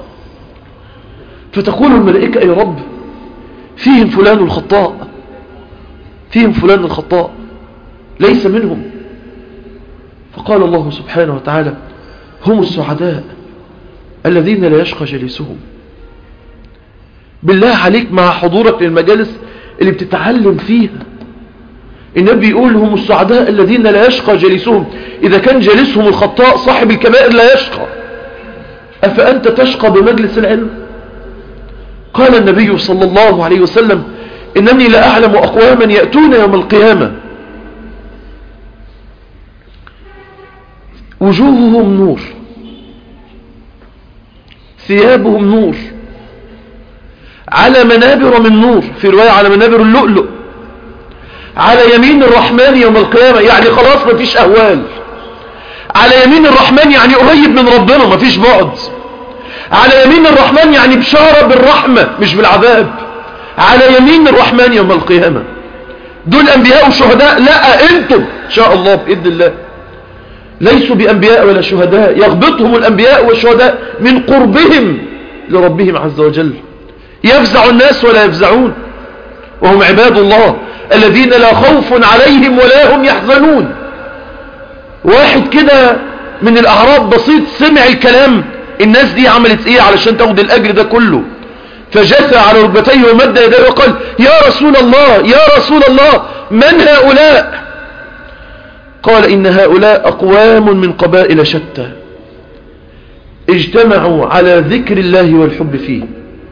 فتقول الملائكة يا رب فيهم فلان الخطاء فيهم فلان الخطاء ليس منهم فقال الله سبحانه وتعالى هم السعداء الذين لا يشقى جليسهم بالله عليك مع حضورك للمجالس اللي بتتعلم فيها النبي يقول هم السعداء الذين لا يشقى جليسهم إذا كان جالسهم الخطاء صاحب الكبائر لا يشقى أفأنت تشقى بمجلس العلم قال النبي صلى الله عليه وسلم إنني لا أعلم أقواما يأتون يوم القيامة وجوههم نور ثيابهم نور على منابر من نور في رواية على منابر اللؤلؤ على يمين الرحمن يوم القيامة يعني خلاص مفيش أهوال على يمين الرحمن يعني قريب من ربنا مفيش بعد على يمين الرحمن يعني بشارة بالرحمة مش بالعذاب على يمين الرحمن يوم القيامة دول أنبياء وشهداء لا أنتم إن شاء الله بإذن الله ليسوا بأنبياء ولا شهداء يغبطهم الأنبياء والشهداء من قربهم لربهم عز وجل يفزع الناس ولا يفزعون وهم عباد الله الذين لا خوف عليهم ولا هم يحزنون واحد كده من الأعراب بسيط سمع الكلام الناس دي عملت ايه علشان تاخد الأجر ده كله فجثى على ركبتيه ومد يديه وقال يا رسول الله يا رسول الله من هؤلاء قال إن هؤلاء أقوام من قبائل شتى اجتمعوا على ذكر الله والحب فيه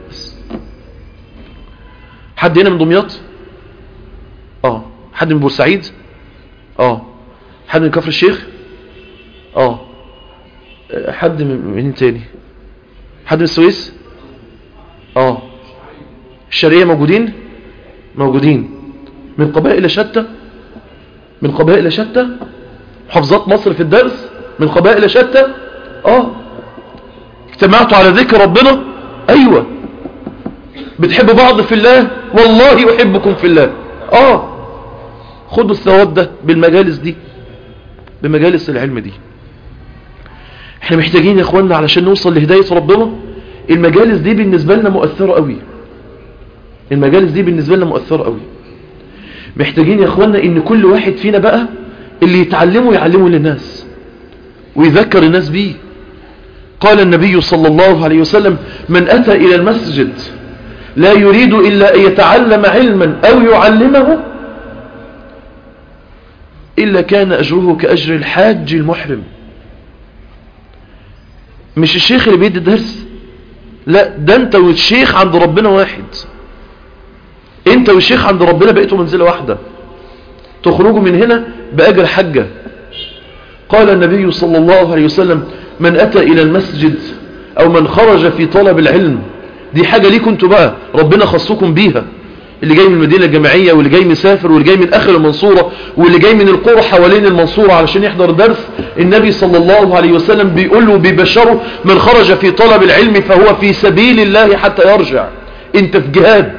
حد هنا من دمياط اه حد من بورسعيد اه حد من كفر الشيخ اه حد من مين تاني حد من السويس اه الشرقية موجودين موجودين من قبائل شتى من قبائل شتى محافظات مصر في الدرس من قبائل شتى اه اجتمعتوا على ذكر ربنا ايوه بتحبوا بعض في الله والله احبكم في الله اه خدوا الثواب ده بالمجالس دي بمجالس العلم دي احنا محتاجين يا اخواننا علشان نوصل لهداية ربنا المجالس دي بالنسبة لنا مؤثرة قوي المجالس دي بالنسبة لنا مؤثرة قوي محتاجين يا اخواننا ان كل واحد فينا بقى اللي يتعلمه يعلمه للناس ويذكر الناس بيه قال النبي صلى الله عليه وسلم من أتى إلى المسجد لا يريد إلا أن يتعلم علما أو يعلمه إلا كان أجره كأجر الحاج المحرم مش الشيخ اللي بيدي الدرس لا ده انت والشيخ عند ربنا واحد انت والشيخ عند ربنا بقيتوا منزلة واحدة تخرجوا من هنا بأجر حجة قال النبي صلى الله عليه وسلم من أتى إلى المسجد أو من خرج في طلب العلم دي حاجة ليكم انتوا بقى ربنا خصكم بيها اللي جاي من المدينة الجامعية واللي جاي مسافر واللي جاي من آخر المنصورة واللي جاي من القرى حوالين المنصورة علشان يحضر درس النبي صلى الله عليه وسلم بيقول له ببشره من خرج في طلب العلم فهو في سبيل الله حتى يرجع انت في جهاد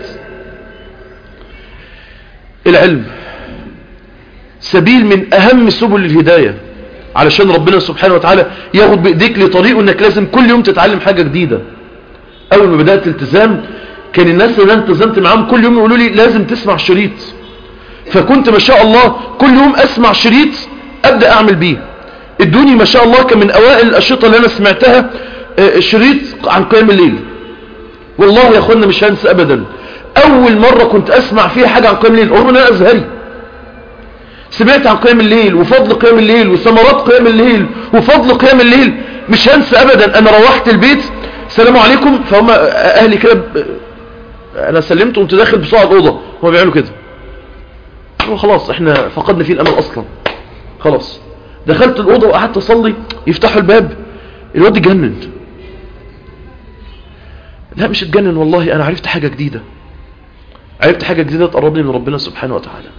العلم سبيل من أهم سبل الهداية علشان ربنا سبحانه وتعالى ياخد بإيديك لطريقه انك لازم كل يوم تتعلم حاجة جديدة اول ما بدأت التزام كان الناس اللي انا التزمت معاهم كل يوم يقولوا لي لازم تسمع شريط فكنت ما شاء الله كل يوم اسمع شريط ابدأ اعمل بيه ادوني ما شاء الله كان من اوائل الاشرطة اللي انا سمعتها شريط عن قيام الليل والله يا اخوانا مش هنسى ابدا اول مرة كنت اسمع فيها حاجة عن قيام الليل رغم ان انا ازهري سمعت عن قيام الليل وفضل قيام الليل وثمرات قيام الليل وفضل قيام الليل مش هنسى ابدا انا روحت البيت السلام عليكم فهم اهلي كده ب... انا سلمت وقمت داخل بسرعه الاوضه هم بيعملوا كده خلاص احنا فقدنا فيه الامل اصلا خلاص دخلت الاوضه وقعدت اصلي يفتحوا الباب الواد اتجنن لا مش اتجنن والله انا عرفت حاجه جديده عرفت حاجه جديده تقربني من ربنا سبحانه وتعالى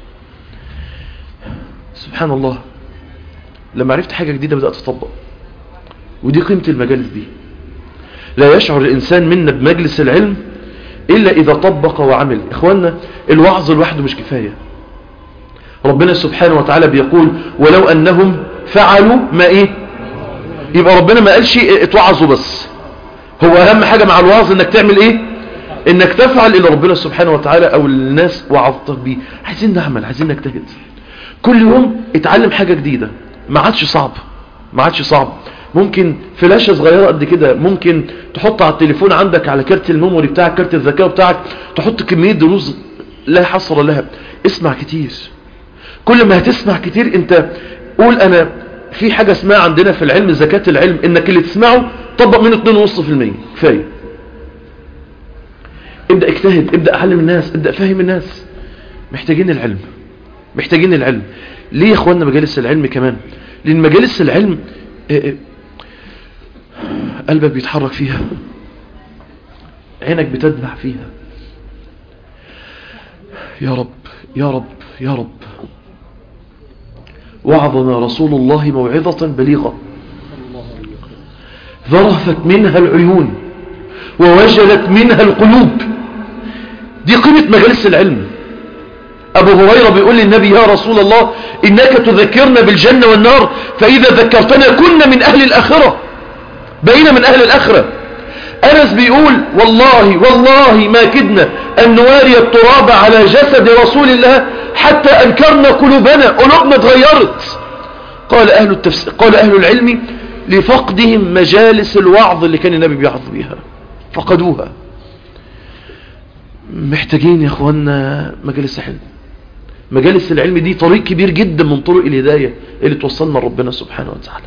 سبحان الله لما عرفت حاجة جديدة بدأت أطبق ودي قيمة المجالس دي لا يشعر الإنسان منا بمجلس العلم إلا إذا طبق وعمل إخواننا الوعظ لوحده مش كفاية ربنا سبحانه وتعالى بيقول ولو أنهم فعلوا ما إيه يبقى ربنا ما قالش اتوعظوا بس هو أهم حاجة مع الوعظ إنك تعمل إيه إنك تفعل إلى ربنا سبحانه وتعالى أو الناس وعظتك بيه عايزين نعمل عايزين نجتهد كل يوم اتعلم حاجة جديدة ما عادش صعب ما عادش صعب ممكن فلاشة صغيرة قد كده ممكن تحط على التليفون عندك على كارت الميموري بتاعك كارت الذكاء بتاعك تحط كمية دروس لا حصر لها اسمع كتير كل ما هتسمع كتير انت قول انا في حاجة اسمها عندنا في العلم زكاة العلم انك اللي تسمعه طبق منه 2.5% كفاية ابدأ اجتهد ابدأ اعلم الناس ابدأ فهم الناس محتاجين العلم محتاجين العلم ليه يا اخوانا مجالس العلم كمان لان مجالس العلم قلبك بيتحرك فيها عينك بتدمع فيها يا رب يا رب يا رب وعظنا رسول الله موعظة بليغة ذرفت منها العيون ووجلت منها القلوب دي قيمة مجالس العلم أبو هريرة بيقول للنبي يا رسول الله إنك تذكرنا بالجنة والنار فإذا ذكرتنا كنا من أهل الآخرة بقينا من أهل الآخرة أنس بيقول والله والله ما كدنا أن نواري التراب على جسد رسول الله حتى أنكرنا قلوبنا قلوبنا اتغيرت قال أهل, التفسير قال أهل العلم لفقدهم مجالس الوعظ اللي كان النبي بيعظ بيها فقدوها محتاجين يا اخوانا مجالس العلم مجالس العلم دي طريق كبير جدا من طرق الهداية اللي توصلنا لربنا سبحانه وتعالى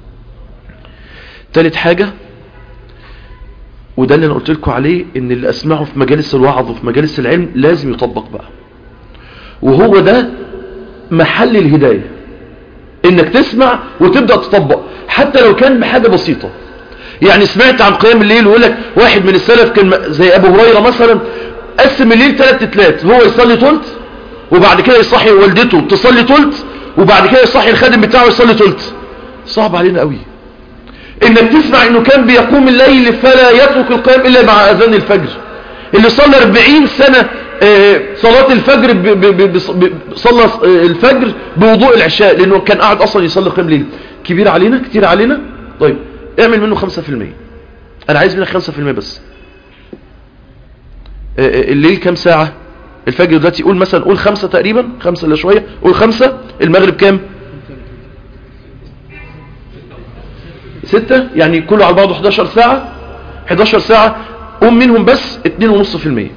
ثالث حاجة وده اللي انا قلت لكم عليه ان اللي اسمعه في مجالس الوعظ وفي مجالس العلم لازم يطبق بقى وهو ده محل الهداية انك تسمع وتبدأ تطبق حتى لو كان بحاجة بسيطة يعني سمعت عن قيام الليل ويقول لك واحد من السلف كان زي ابو هريرة مثلا قسم الليل ثلاث تلات هو يصلي تلت وبعد كده يصحي والدته تصلي تلت وبعد كده يصحي الخادم بتاعه يصلي تلت صعب علينا قوي انك تسمع انه كان بيقوم الليل فلا يترك القيام الا مع اذان الفجر اللي صلى 40 سنة صلاة الفجر ب ب ب صلى الفجر بوضوء العشاء لانه كان قاعد اصلا يصلي قيام ليل كبير علينا كتير علينا طيب اعمل منه 5% انا عايز منك 5% بس الليل كام ساعة الفجر دلوقتي قول مثلا قول خمسة تقريبا خمسة الا شوية قول خمسة المغرب كام ستة يعني كله على بعضه 11 ساعة 11 ساعة قوم منهم بس 2.5%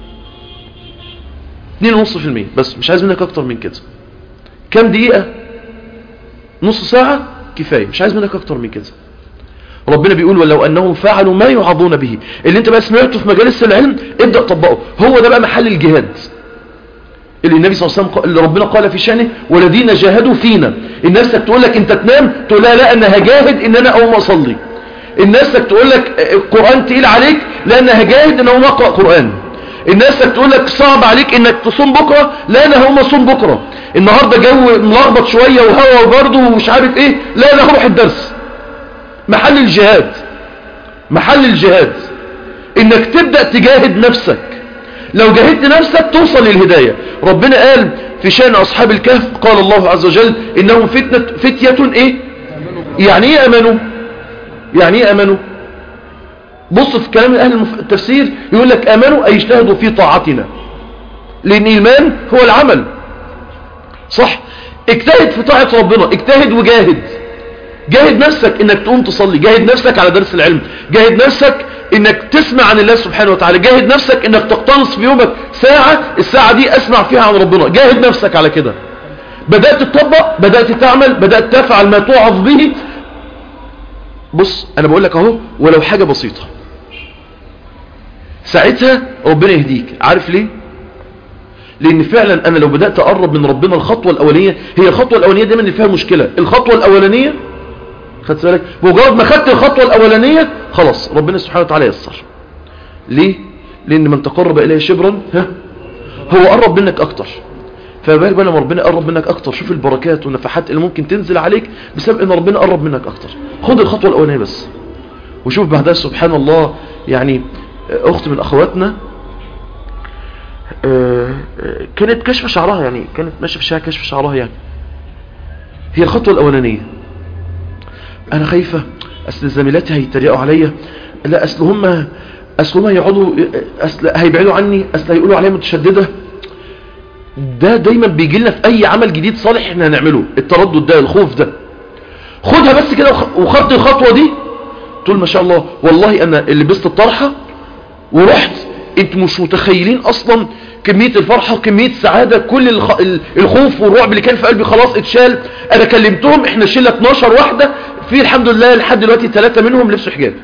2.5% بس مش عايز منك اكتر من كده كام دقيقة نص ساعة كفاية مش عايز منك اكتر من كده ربنا بيقول ولو أنهم فعلوا ما يعظون به اللي انت بقى سمعته في مجالس العلم ابدأ طبقه هو ده بقى محل الجهاد اللي النبي صلى الله عليه وسلم اللي ربنا قال في شأنه والذين جاهدوا فينا الناس تقول لك انت تنام تقول لها لا انا هجاهد ان انا اقوم اصلي الناس تقول لك القرآن تقيل عليك لا انا هجاهد ان اقوم اقرأ قرآن الناس تقول لك صعب عليك انك تصوم بكرة لا انا هقوم اصوم بكرة النهاردة جو ملخبط شوية وهوا وبرد ومش عارف ايه لا انا هروح الدرس محل الجهاد محل الجهاد انك تبدأ تجاهد نفسك لو جاهدت نفسك توصل للهداية ربنا قال في شأن أصحاب الكهف قال الله عز وجل إنهم فتنة فتية إيه يعني إيه أمنوا يعني إيه أمنوا بص في كلام أهل التفسير يقول لك أمنوا أي اجتهدوا في طاعتنا لأن الإيمان هو العمل صح اجتهد في طاعة ربنا اجتهد وجاهد جاهد نفسك انك تقوم تصلي جاهد نفسك على درس العلم جاهد نفسك انك تسمع عن الله سبحانه وتعالى جاهد نفسك انك تقتنص في يومك ساعة الساعة دي اسمع فيها عن ربنا جاهد نفسك على كده بدأت تطبق بدأت تعمل بدأت تفعل ما توعظ به بص انا بقول لك اهو ولو حاجة بسيطة ساعتها ربنا يهديك عارف ليه لان فعلا انا لو بدأت اقرب من ربنا الخطوة الاولانية هي الخطوة الاولانية دايما اللي فيها مشكلة الخطوة الاولانية خدت بالك مجرد ما خدت الخطوة الاولانية خلاص ربنا سبحانه وتعالى يسر ليه لان من تقرب اليه شبرا ها هو قرب منك اكتر فبالك بقى لما ربنا قرب منك اكتر شوف البركات والنفحات اللي ممكن تنزل عليك بسبب ان ربنا قرب منك اكتر خد الخطوة الاولانية بس وشوف بعدها سبحان الله يعني اخت من اخواتنا كانت كشف شعرها يعني كانت ماشيه في شعر كشف شعرها يعني هي الخطوة الاولانية انا خايفة اصل زميلاتي هيتريقوا عليا لا اصل هم اصل هم يقعدوا اصل هيبعدوا عني اصل هيقولوا عليا متشددة ده دايما بيجي لنا في اي عمل جديد صالح احنا هنعمله التردد ده الخوف ده خدها بس كده وخدت الخطوة دي تقول ما شاء الله والله انا اللي لبست الطرحة ورحت انتوا مش متخيلين اصلا كمية الفرحة كمية السعادة كل الخ... الخوف والرعب اللي كان في قلبي خلاص اتشال انا كلمتهم احنا شلة 12 واحدة في الحمد لله لحد دلوقتي ثلاثة منهم لبسوا حجاب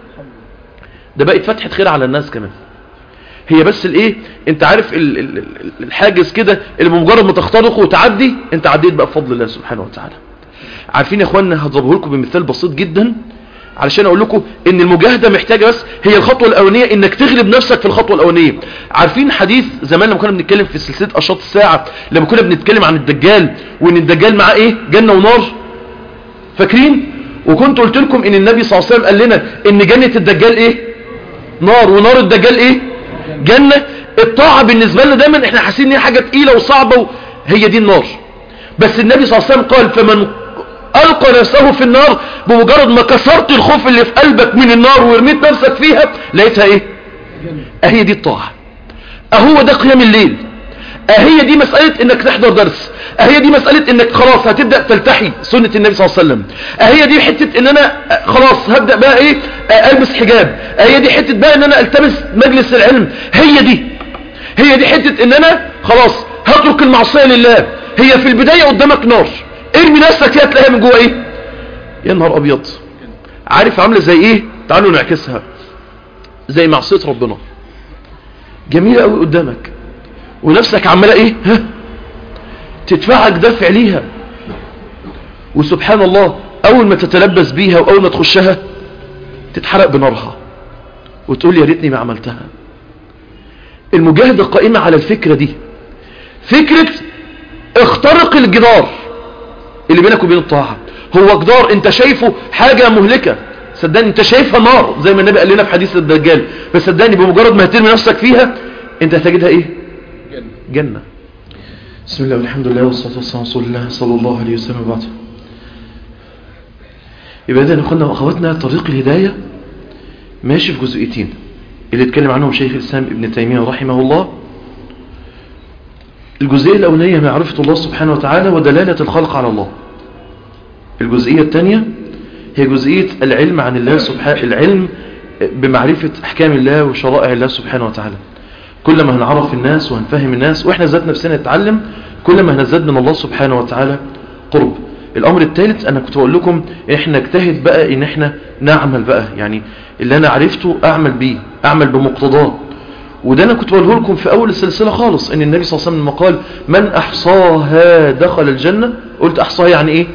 ده بقت فتحة خير على الناس كمان هي بس الايه انت عارف ال... ال... الحاجز كده اللي بمجرد ما تخترقه وتعدي انت عديت بقى بفضل الله سبحانه وتعالى عارفين يا اخوانا هضربه لكم بمثال بسيط جدا علشان اقول لكم ان المجاهدة محتاجة بس هي الخطوة الاولانية انك تغلب نفسك في الخطوة الاولانية عارفين حديث زمان لما كنا بنتكلم في سلسلة اشاط الساعة لما كنا بنتكلم عن الدجال وان الدجال معاه ايه جنة ونار فاكرين وكنت قلت لكم ان النبي صلى الله عليه وسلم قال لنا ان جنة الدجال ايه نار ونار الدجال ايه جنة الطاعة بالنسبة لنا دايما احنا حاسين ان هي حاجة تقيلة وصعبة هي دي النار بس النبي صلى الله عليه وسلم قال فمن ألقى نفسه في النار بمجرد ما كسرت الخوف اللي في قلبك من النار ورميت نفسك فيها لقيتها ايه اهي دي الطاعة اهو ده قيام الليل اهي دي مسألة انك تحضر درس اهي دي مسألة انك خلاص هتبدأ تلتحي سنة النبي صلى الله عليه وسلم اهي دي حتة ان انا خلاص هبدأ بقى ايه البس حجاب اهي دي حتة بقى ان انا التمس مجلس العلم هي دي هي دي حتة ان انا خلاص هترك المعصية لله هي في البداية قدامك نار ارمي نفسك فيها تلاقيها من جوه ايه يا نهار ابيض عارف عامله زي ايه تعالوا نعكسها زي معصيه ربنا جميله قوي قدامك ونفسك عماله ايه ها تدفعك دفع ليها وسبحان الله اول ما تتلبس بيها واول ما تخشها تتحرق بنارها وتقول يا ريتني ما عملتها المجاهده قائمه على الفكره دي فكره اخترق الجدار اللي بينك وبين الطاعة هو جدار انت شايفه حاجة مهلكة صدقني انت شايفها نار زي ما النبي قال لنا في حديث الدجال بس صدقني بمجرد ما هترمي نفسك فيها انت هتجدها ايه جنة, جنة. بسم الله والحمد لله والصلاة والسلام على رسول الله صلى الله عليه وسلم وبعد يبقى ده اخوانا واخواتنا طريق الهداية ماشي في جزئيتين اللي اتكلم عنهم شيخ الاسلام ابن تيمية رحمه الله الجزئية الأولانية معرفة الله سبحانه وتعالى ودلالة الخلق على الله الجزئية الثانية هي جزئية العلم عن الله سبحانه العلم بمعرفة أحكام الله وشرائع الله سبحانه وتعالى كل ما هنعرف الناس وهنفهم الناس وإحنا ذات نفسنا نتعلم كل ما هنزداد من الله سبحانه وتعالى قرب الامر الثالث انا كنت بقول لكم احنا نجتهد بقى ان احنا نعمل بقى يعني اللي انا عرفته اعمل بيه اعمل بمقتضاه وده انا كنت بقوله لكم في اول السلسله خالص ان النبي صلى الله عليه وسلم لما قال من احصاها دخل الجنه قلت احصاها يعني ايه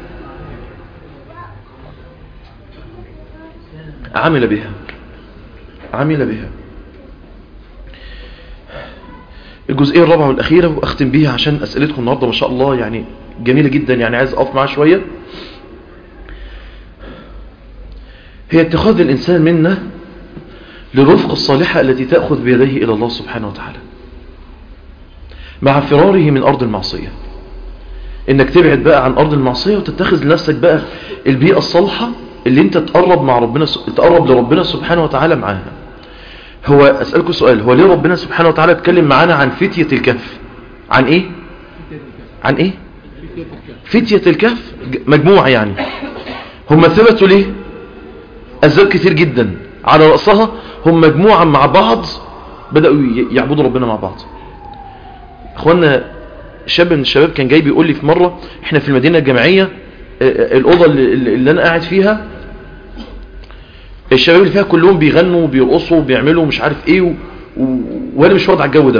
عمل بها عمل بها الجزئية الرابعة والأخيرة وأختم بيها عشان أسئلتكم النهاردة ما شاء الله يعني جميلة جدا يعني عايز أقف معاها شوية هي اتخاذ الإنسان منا للرفق الصالحة التي تأخذ بيديه إلى الله سبحانه وتعالى مع فراره من أرض المعصية إنك تبعد بقى عن أرض المعصية وتتخذ لنفسك بقى البيئة الصالحة اللي انت تقرب مع ربنا تقرب لربنا سبحانه وتعالى معاها هو أسألكم سؤال هو ليه ربنا سبحانه وتعالى اتكلم معانا عن فتية الكهف عن ايه عن ايه فتية الكهف مجموعة يعني هم ثبتوا ليه أسباب كتير جدا على رأسها هم مجموعة مع بعض بدأوا يعبدوا ربنا مع بعض اخوانا شاب من الشباب كان جاي بيقول لي في مرة احنا في المدينة الجامعية الأوضة اللي, اللي أنا قاعد فيها الشباب اللي فيها كلهم بيغنوا وبيرقصوا وبيعملوا مش عارف ايه و... و... وانا مش واضع على الجو ده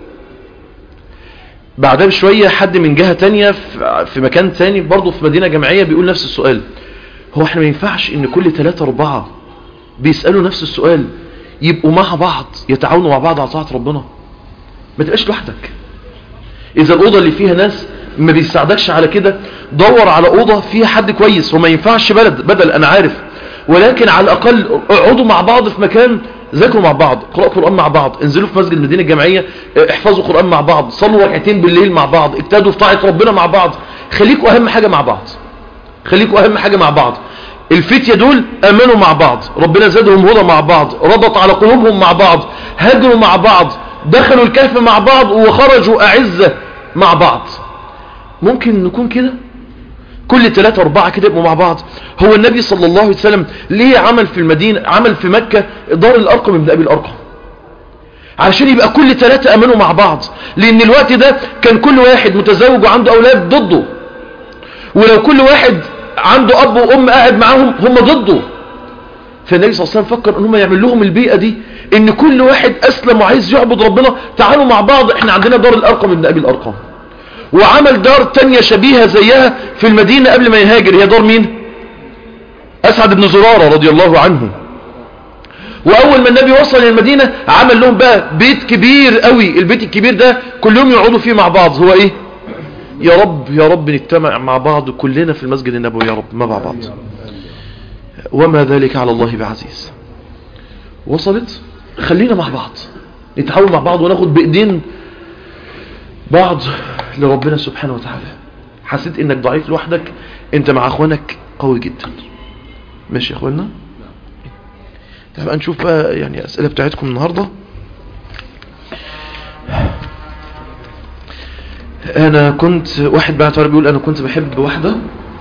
بعدها بشوية حد من جهة تانية في مكان تاني برضه في مدينة جامعية بيقول نفس السؤال هو احنا ما ينفعش ان كل ثلاثة اربعة بيسألوا نفس السؤال يبقوا مع بعض يتعاونوا مع بعض على طاعة ربنا ما تبقاش لوحدك اذا الاوضة اللي فيها ناس ما بيساعدكش على كده دور على اوضة فيها حد كويس وما ينفعش بلد بدل انا عارف ولكن على الاقل اقعدوا مع بعض في مكان ذاكروا مع بعض قرأوا قرآن مع بعض انزلوا في مسجد المدينة الجامعية احفظوا قرآن مع بعض صلوا ركعتين بالليل مع بعض ابتدوا في طاعة ربنا مع بعض خليكوا اهم حاجة مع بعض خليكوا اهم حاجة مع بعض الفتية دول امنوا مع بعض ربنا زادهم هدى مع بعض ربط على قلوبهم مع بعض هاجروا مع بعض دخلوا الكهف مع بعض وخرجوا اعزة مع بعض ممكن نكون كده كل ثلاثة أربعة كده يبقوا مع بعض هو النبي صلى الله عليه وسلم ليه عمل في المدينة عمل في مكة دار الأرقم ابن أبي الأرقم علشان يبقى كل ثلاثة أمنوا مع بعض لأن الوقت ده كان كل واحد متزوج وعنده أولاد ضده ولو كل واحد عنده أب وأم قاعد معاهم هم ضده فالنبي صلى الله عليه وسلم فكر ان هم يعمل لهم البيئة دي ان كل واحد أسلم وعايز يعبد ربنا تعالوا مع بعض احنا عندنا دار الأرقم ابن أبي الأرقم وعمل دار تانية شبيهة زيها في المدينة قبل ما يهاجر هي دار مين أسعد بن زرارة رضي الله عنه وأول ما النبي وصل المدينة عمل لهم بقى بيت كبير قوي البيت الكبير ده كلهم يقعدوا فيه مع بعض هو ايه يا رب يا رب نجتمع مع بعض كلنا في المسجد النبوي يا رب مع بعض وما ذلك على الله بعزيز وصلت خلينا مع بعض نتعاون مع بعض وناخد بإيدين بعض لربنا سبحانه وتعالى حسيت انك ضعيف لوحدك انت مع اخوانك قوي جدا ماشي يا اخوانا تعال نشوف بقى يعني الاسئله بتاعتكم النهارده انا كنت واحد بعت ورا بيقول انا كنت بحب واحده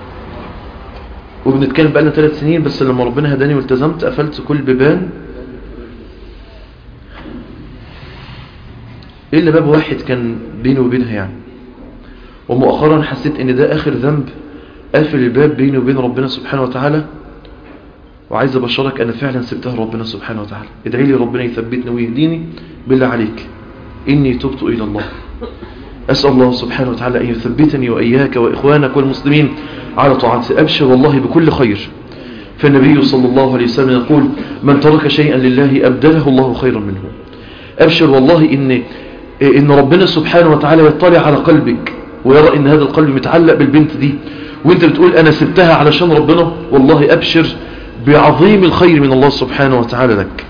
وبنتكلم بقى لنا ثلاث سنين بس لما ربنا هداني والتزمت قفلت كل بيبان الا باب واحد كان بيني وبينها يعني ومؤخرا حسيت ان ده اخر ذنب قافل الباب بيني وبين ربنا سبحانه وتعالى وعايز ابشرك انا فعلا سبتها ربنا سبحانه وتعالى ادعي لي ربنا يثبتني ويهديني بالله عليك اني تبت الى الله اسال الله سبحانه وتعالى ان يثبتني واياك واخوانك والمسلمين على طاعته ابشر والله بكل خير فالنبي صلى الله عليه وسلم يقول من ترك شيئا لله ابدله الله خيرا منه ابشر والله ان ان ربنا سبحانه وتعالى يطلع على قلبك ويرى ان هذا القلب متعلق بالبنت دي وانت بتقول انا سبتها علشان ربنا والله ابشر بعظيم الخير من الله سبحانه وتعالى لك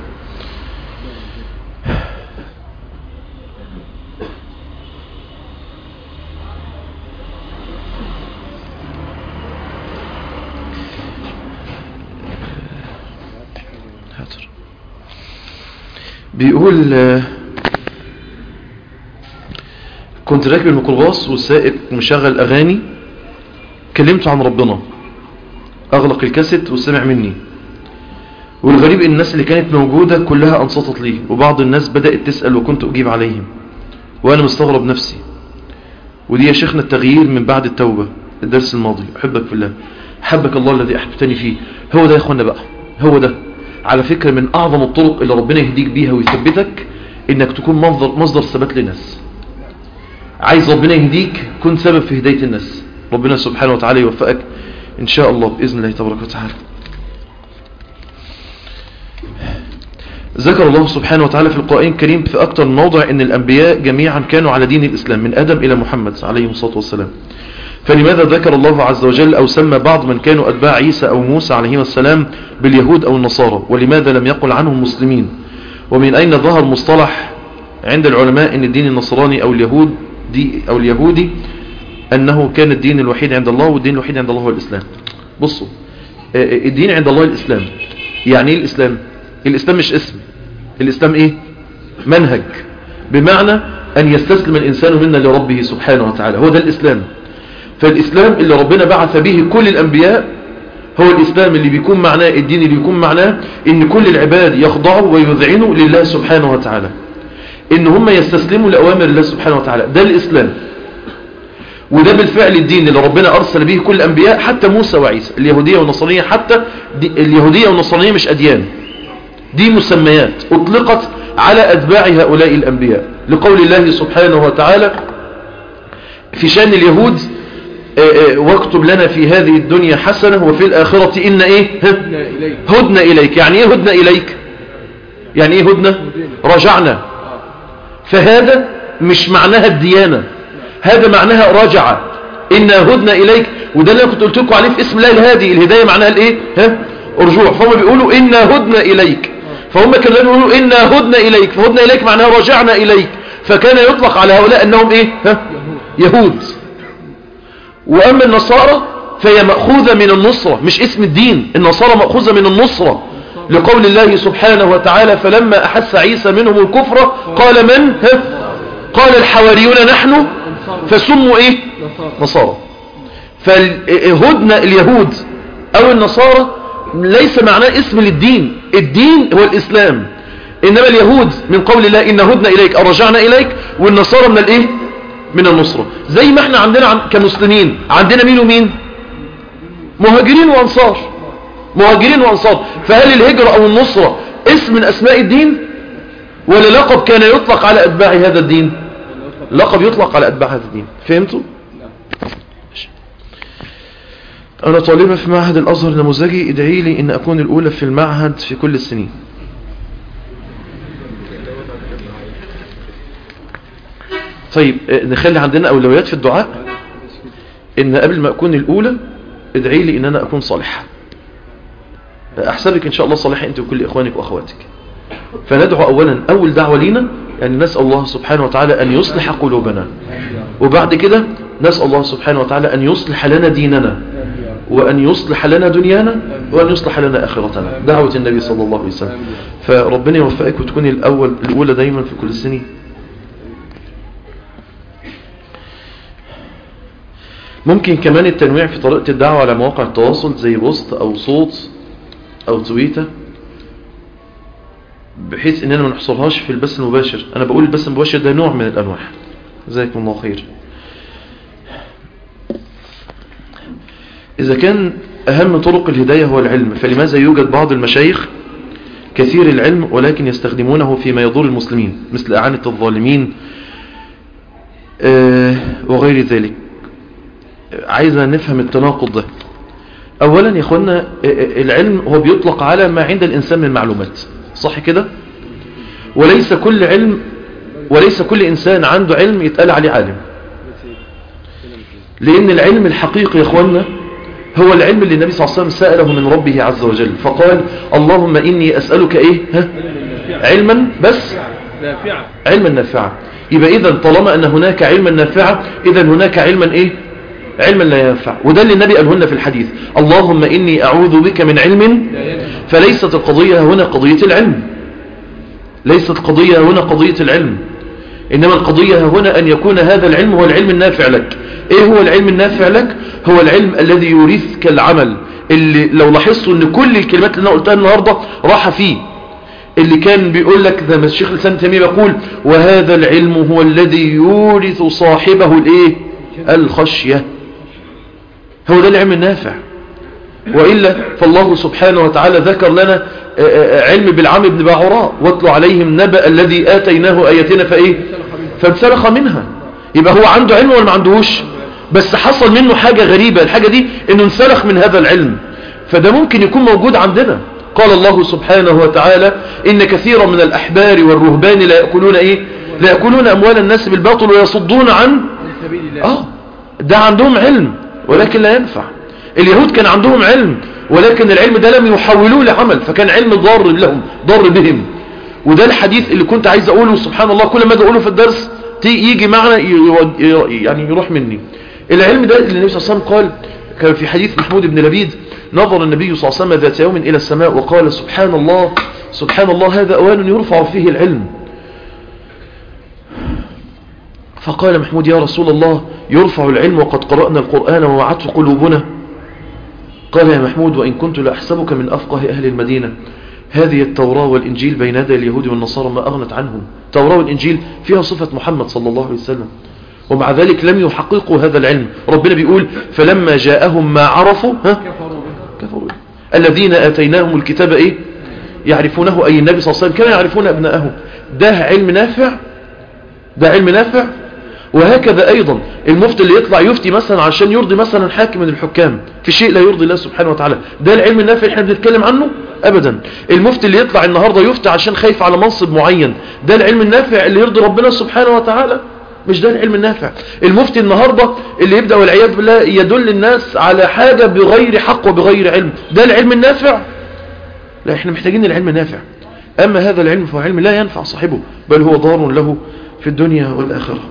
بيقول كنت راكب الميكروباص والسائق مشغل اغاني كلمته عن ربنا اغلق الكاسيت وسمع مني والغريب ان الناس اللي كانت موجودة كلها انصتت لي وبعض الناس بدأت تسأل وكنت اجيب عليهم وانا مستغرب نفسي ودي يا شيخنا التغيير من بعد التوبة الدرس الماضي أحبك في الله حبك الله الذي أحببتني فيه هو ده يا أخوانا بقى هو ده على فكرة من أعظم الطرق اللي ربنا يهديك بيها ويثبتك إنك تكون مصدر, مصدر ثبات للناس عايز ربنا يهديك كن سبب في هداية الناس ربنا سبحانه وتعالى يوفقك إن شاء الله بإذن الله تبارك وتعالى ذكر الله سبحانه وتعالى في القرآن الكريم في أكثر من موضع أن الأنبياء جميعا كانوا على دين الإسلام من آدم إلى محمد عليه الصلاة والسلام فلماذا ذكر الله عز وجل أو سمى بعض من كانوا أتباع عيسى أو موسى عليهما السلام باليهود أو النصارى ولماذا لم يقل عنهم مسلمين ومن أين ظهر مصطلح عند العلماء أن الدين النصراني أو اليهود دي أو اليهودي أنه كان الدين الوحيد عند الله والدين الوحيد عند الله هو الإسلام بصوا الدين عند الله الإسلام يعني إيه الإسلام الإسلام مش اسم الإسلام إيه منهج بمعنى أن يستسلم الإنسان منا لربه سبحانه وتعالى هو ده الإسلام فالإسلام اللي ربنا بعث به كل الأنبياء هو الإسلام اللي بيكون معناه الدين اللي بيكون معناه إن كل العباد يخضعوا ويذعنوا لله سبحانه وتعالى إن هم يستسلموا لأوامر الله سبحانه وتعالى ده الإسلام وده بالفعل الدين اللي ربنا أرسل به كل الأنبياء حتى موسى وعيسى اليهودية والنصرانية حتى اليهودية والنصرانية مش أديان دي مسميات أطلقت على أتباع هؤلاء الأنبياء لقول الله سبحانه وتعالى في شان اليهود واكتب لنا في هذه الدنيا حسنة وفي الآخرة إن إيه هدنا إليك يعني إيه هدنا إليك يعني إيه هدنا رجعنا فهذا مش معناها الديانة هذا معناها رجع إنا هدنا إليك وده اللي أنا كنت قلت لكم عليه في اسم الله الهادي الهداية معناها الإيه ها رجوع فهم بيقولوا إنا هدنا إليك فهم كانوا يقولوا إنا هدنا إليك فهدنا إليك معناها رجعنا إليك فكان يطلق على هؤلاء أنهم إيه ها يهود وأما النصارى فهي مأخوذة من النصرة مش اسم الدين النصارى مأخوذة من النصرة لقول الله سبحانه وتعالى فلما أحس عيسى منهم الكفر قال من ها قال الحواريون نحن فسموا ايه نصارى فهدنا اليهود او النصارى ليس معناه اسم للدين الدين هو الاسلام انما اليهود من قول الله ان هدنا اليك او رجعنا اليك والنصارى من الايه من النصرة زي ما احنا عندنا عن كمسلمين عندنا مين ومين مهاجرين وانصار مهاجرين وانصار فهل الهجرة او النصرة اسم من اسماء الدين ولا لقب كان يطلق على اتباع هذا الدين لقب يطلق على أتباع هذا الدين فهمتوا؟ أنا طالبة في معهد الأزهر النموذجي ادعي لي أن أكون الأولى في المعهد في كل السنين طيب نخلي عندنا أولويات في الدعاء إن قبل ما أكون الأولى ادعي لي أن أنا أكون صالحة أحسبك إن شاء الله صالحة أنت وكل إخوانك وأخواتك فندعو أولا أول دعوة لينا يعني نسأل الله سبحانه وتعالى أن يصلح قلوبنا وبعد كده نسأل الله سبحانه وتعالى أن يصلح لنا ديننا وأن يصلح لنا دنيانا وأن يصلح لنا آخرتنا دعوة النبي صلى الله عليه وسلم فربنا يوفقك وتكون الأول الأولى دايما في كل السنين ممكن كمان التنويع في طريقة الدعوة على مواقع التواصل زي بوست أو صوت أو تويتر بحيث اننا ما نحصرهاش في البث المباشر انا بقول البث المباشر ده نوع من الانواع جزاكم الله خير اذا كان اهم طرق الهداية هو العلم فلماذا يوجد بعض المشايخ كثير العلم ولكن يستخدمونه فيما يضر المسلمين مثل اعانة الظالمين آه وغير ذلك عايزة نفهم التناقض ده اولا يا اخوانا العلم هو بيطلق على ما عند الانسان من معلومات صح كده وليس كل علم وليس كل إنسان عنده علم يتقال عليه عالم لأن العلم الحقيقي يا أخوانا هو العلم اللي النبي صلى الله عليه وسلم سأله من ربه عز وجل فقال اللهم إني أسألك إيه ها؟ علما بس علما نافعا يبقى إذا طالما أن هناك علما نافعا إذا هناك علما إيه علما لا ينفع وده اللي النبي قاله لنا في الحديث اللهم إني أعوذ بك من علم فليست القضية هنا قضية العلم ليست قضية هنا قضية العلم إنما القضية هنا أن يكون هذا العلم هو العلم النافع لك إيه هو العلم النافع لك هو العلم الذي يورثك العمل اللي لو لاحظتوا أن كل الكلمات اللي أنا قلتها النهاردة راح فيه اللي كان بيقول لك زي ما الشيخ الإسلام تيمية يقول وهذا العلم هو الذي يورث صاحبه الايه الخشية هو ده العلم النافع وإلا فالله سبحانه وتعالى ذكر لنا علم بالعم بن باعوراء واتلوا عليهم نبأ الذي آتيناه آياتنا فإيه فانسلخ منها يبقى هو عنده علم ولا ما عندهوش بس حصل منه حاجة غريبة الحاجة دي انه انسلخ من هذا العلم فده ممكن يكون موجود عندنا قال الله سبحانه وتعالى إن كثيرا من الأحبار والرهبان لا يأكلون إيه لا يأكلون أموال الناس بالباطل ويصدون عن آه ده عندهم علم ولكن لا ينفع اليهود كان عندهم علم ولكن العلم ده لم يحولوه لعمل فكان علم ضار لهم ضار بهم وده الحديث اللي كنت عايز أقوله سبحان الله كل ما أجي أقوله في الدرس يجي معنا يعني يروح مني العلم ده اللي النبي صلى الله عليه وسلم قال كان في حديث محمود بن لبيد نظر النبي صلى الله عليه وسلم ذات يوم إلى السماء وقال سبحان الله سبحان الله هذا أوان يرفع فيه العلم فقال محمود يا رسول الله يرفع العلم وقد قرأنا القرآن ووعته قلوبنا قال يا محمود وإن كنت لأحسبك من أفقه أهل المدينة هذه التوراة والإنجيل بين يدي اليهود والنصارى ما أغنت عنهم التوراة والإنجيل فيها صفة محمد صلى الله عليه وسلم ومع ذلك لم يحققوا هذا العلم ربنا بيقول فلما جاءهم ما عرفوا ها كفروا الذين آتيناهم الكتاب إيه يعرفونه أي النبي صلى الله عليه وسلم كما يعرفون أبناءهم ده علم نافع ده علم نافع وهكذا أيضا المفتي اللي يطلع يفتي مثلا عشان يرضي مثلا حاكم من الحكام في شيء لا يرضي الله سبحانه وتعالى ده العلم النافع اللي احنا بنتكلم عنه أبدا المفتي اللي يطلع النهاردة يفتي عشان خايف على منصب معين ده العلم النافع اللي يرضي ربنا سبحانه وتعالى مش ده العلم النافع المفتي النهاردة اللي يبدأ والعياذ بالله يدل الناس على حاجة بغير حق وبغير علم ده العلم النافع لا احنا محتاجين العلم النافع أما هذا العلم فهو علم لا ينفع صاحبه بل هو ضار له في الدنيا والآخرة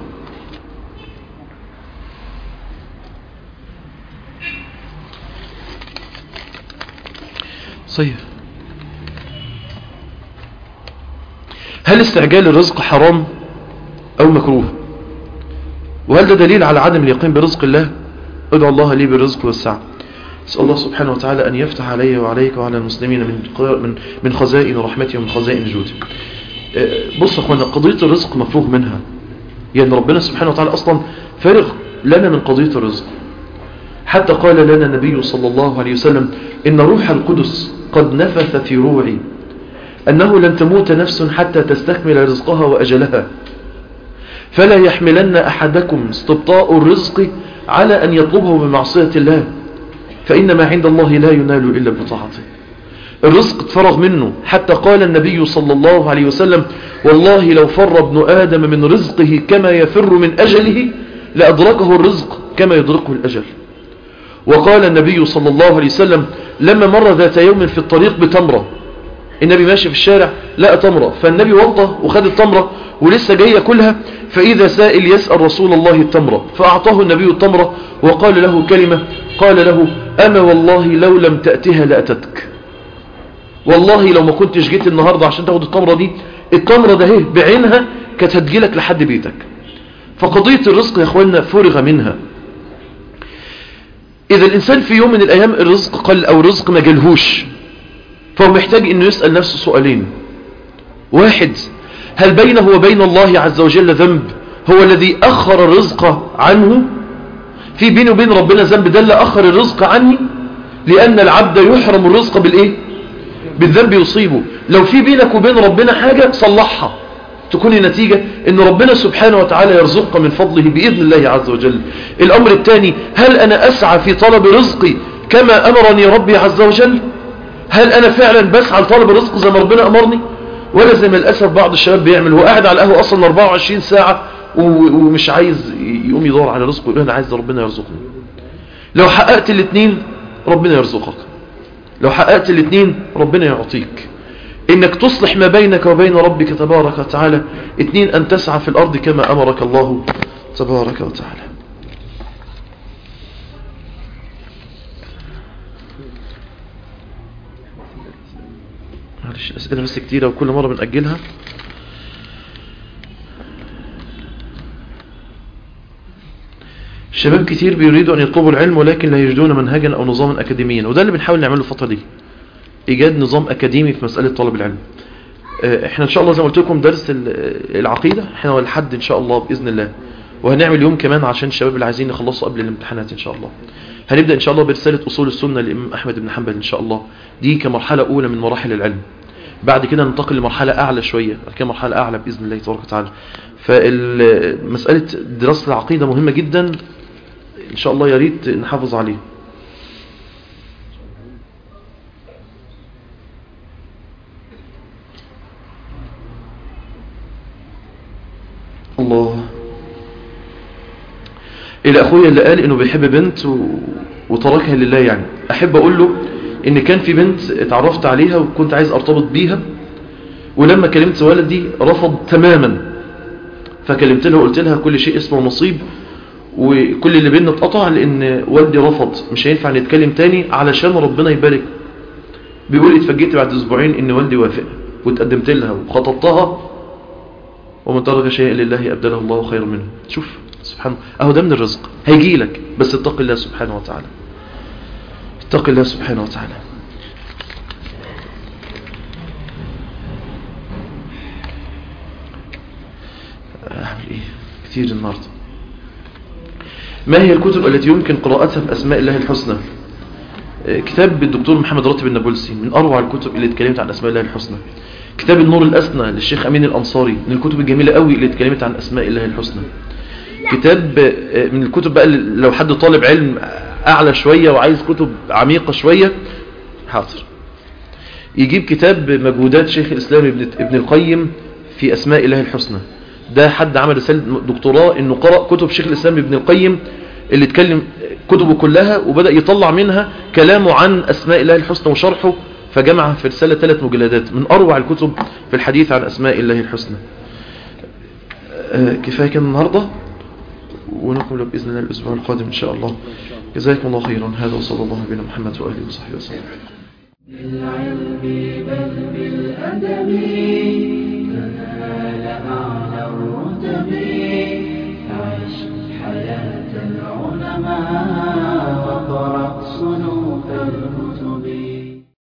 صيف هل استعجال الرزق حرام أو مكروه وهل ده دليل على عدم اليقين برزق الله ادعو الله لي بالرزق والسعة اسأل الله سبحانه وتعالى أن يفتح علي وعليك وعلى المسلمين من من من خزائن رحمته ومن خزائن جوده بص يا اخوانا قضية الرزق مفروغ منها يعني ربنا سبحانه وتعالى أصلا فارغ لنا من قضية الرزق حتى قال لنا النبي صلى الله عليه وسلم إن روح القدس قد نفث في روعي أنه لن تموت نفس حتى تستكمل رزقها وأجلها فلا يحملن أحدكم استبطاء الرزق على أن يطلبه بمعصية الله فإن ما عند الله لا ينال إلا بطاعته الرزق اتفرغ منه حتى قال النبي صلى الله عليه وسلم والله لو فر ابن آدم من رزقه كما يفر من أجله لأدركه الرزق كما يدركه الأجل وقال النبي صلى الله عليه وسلم لما مر ذات يوم في الطريق بتمرة النبي ماشي في الشارع لقى تمرة فالنبي وطى وخد التمرة ولسه جاي ياكلها فإذا سائل يسأل رسول الله التمرة فأعطاه النبي التمرة وقال له كلمة قال له أما والله لو لم تأتها لأتتك والله لو ما كنتش جيت النهاردة عشان تاخد التمرة دي التمرة ده هي بعينها كانت هتجيلك لحد بيتك فقضية الرزق يا اخوانا فرغ منها إذا الإنسان في يوم من الأيام الرزق قل أو الرزق ما جلهوش فهو محتاج أنه يسأل نفسه سؤالين واحد هل بينه وبين الله عز وجل ذنب هو الذي أخر الرزق عنه في بينه وبين ربنا ذنب ده اللي أخر الرزق عني لأن العبد يحرم الرزق بالإيه بالذنب يصيبه لو في بينك وبين ربنا حاجة صلحها تكون النتيجة ان ربنا سبحانه وتعالى يرزقك من فضله بإذن الله عز وجل الأمر الثاني هل أنا أسعى في طلب رزقي كما أمرني ربي عز وجل هل أنا فعلا بسعى لطلب الرزق زي ما ربنا أمرني ولا زي ما للأسف بعض الشباب بيعمل هو قاعد على القهوة أصلا 24 ساعة ومش عايز يقوم يدور على رزقه يقول أنا عايز ربنا يرزقني لو حققت الاثنين ربنا يرزقك لو حققت الاثنين ربنا يعطيك انك تصلح ما بينك وبين ربك تبارك وتعالى اثنين ان تسعى في الارض كما امرك الله تبارك وتعالى معلش اسئله بس كتيره وكل مره بنأجلها شباب كتير بيريدوا ان يطلبوا العلم ولكن لا يجدون منهجا او نظاما اكاديميا وده اللي بنحاول نعمله الفتره دي ايجاد نظام اكاديمي في مساله طلب العلم احنا ان شاء الله زي ما قلت لكم درس العقيده احنا لحد ان شاء الله باذن الله وهنعمل يوم كمان عشان الشباب اللي عايزين يخلصوا قبل الامتحانات ان شاء الله هنبدأ ان شاء الله برسالة اصول السنة للامام احمد بن حنبل ان شاء الله دي كمرحلة اولى من مراحل العلم بعد كده ننتقل لمرحلة اعلى شوية بعد كده مرحلة اعلى باذن الله تبارك وتعالى فمسألة دراسة العقيدة مهمة جدا ان شاء الله يا ريت نحافظ عليه الله الى اخويا اللي قال انه بيحب بنت و... وتركها لله يعني احب اقول له ان كان في بنت اتعرفت عليها وكنت عايز ارتبط بيها ولما كلمت والدي رفض تماما فكلمت له وقلت لها كل شيء اسمه نصيب وكل اللي بيننا اتقطع لان والدي رفض مش هينفع نتكلم تاني علشان ربنا يبارك بيقول اتفاجئت بعد اسبوعين ان والدي وافق واتقدمت لها وخطبتها ومن ترك شيئا لله ابدله الله خيرا منه شوف سبحان الله اهو ده من الرزق هيجي لك بس اتق الله سبحانه وتعالى اتق الله سبحانه وتعالى اعمل ايه كثير النهارده ما هي الكتب التي يمكن قراءتها في اسماء الله الحسنى كتاب الدكتور محمد راتب النابلسي من اروع الكتب اللي اتكلمت عن اسماء الله الحسنى كتاب النور الاسنى للشيخ امين الانصاري من الكتب الجميله قوي اللي اتكلمت عن اسماء الله الحسنى كتاب من الكتب بقى لو حد طالب علم اعلى شوية وعايز كتب عميقة شوية حاضر يجيب كتاب مجهودات شيخ الاسلام ابن, ابن القيم في اسماء الله الحسنى ده حد عمل رسالة دكتوراه انه قرأ كتب شيخ الاسلام ابن القيم اللي اتكلم كتبه كلها وبدأ يطلع منها كلامه عن اسماء الله الحسنى وشرحه فجمع في رسالة ثلاث مجلدات من اروع الكتب في الحديث عن اسماء الله الحسنى كفاية كان النهاردة ونكمل بإذن الله الأسبوع القادم إن شاء الله جزاكم الله خيرا هذا وصلى الله بنا محمد وآله وصحبه وسلم بالعلم بل بالأدب تنال أعلى الرتب عش حياة العلماء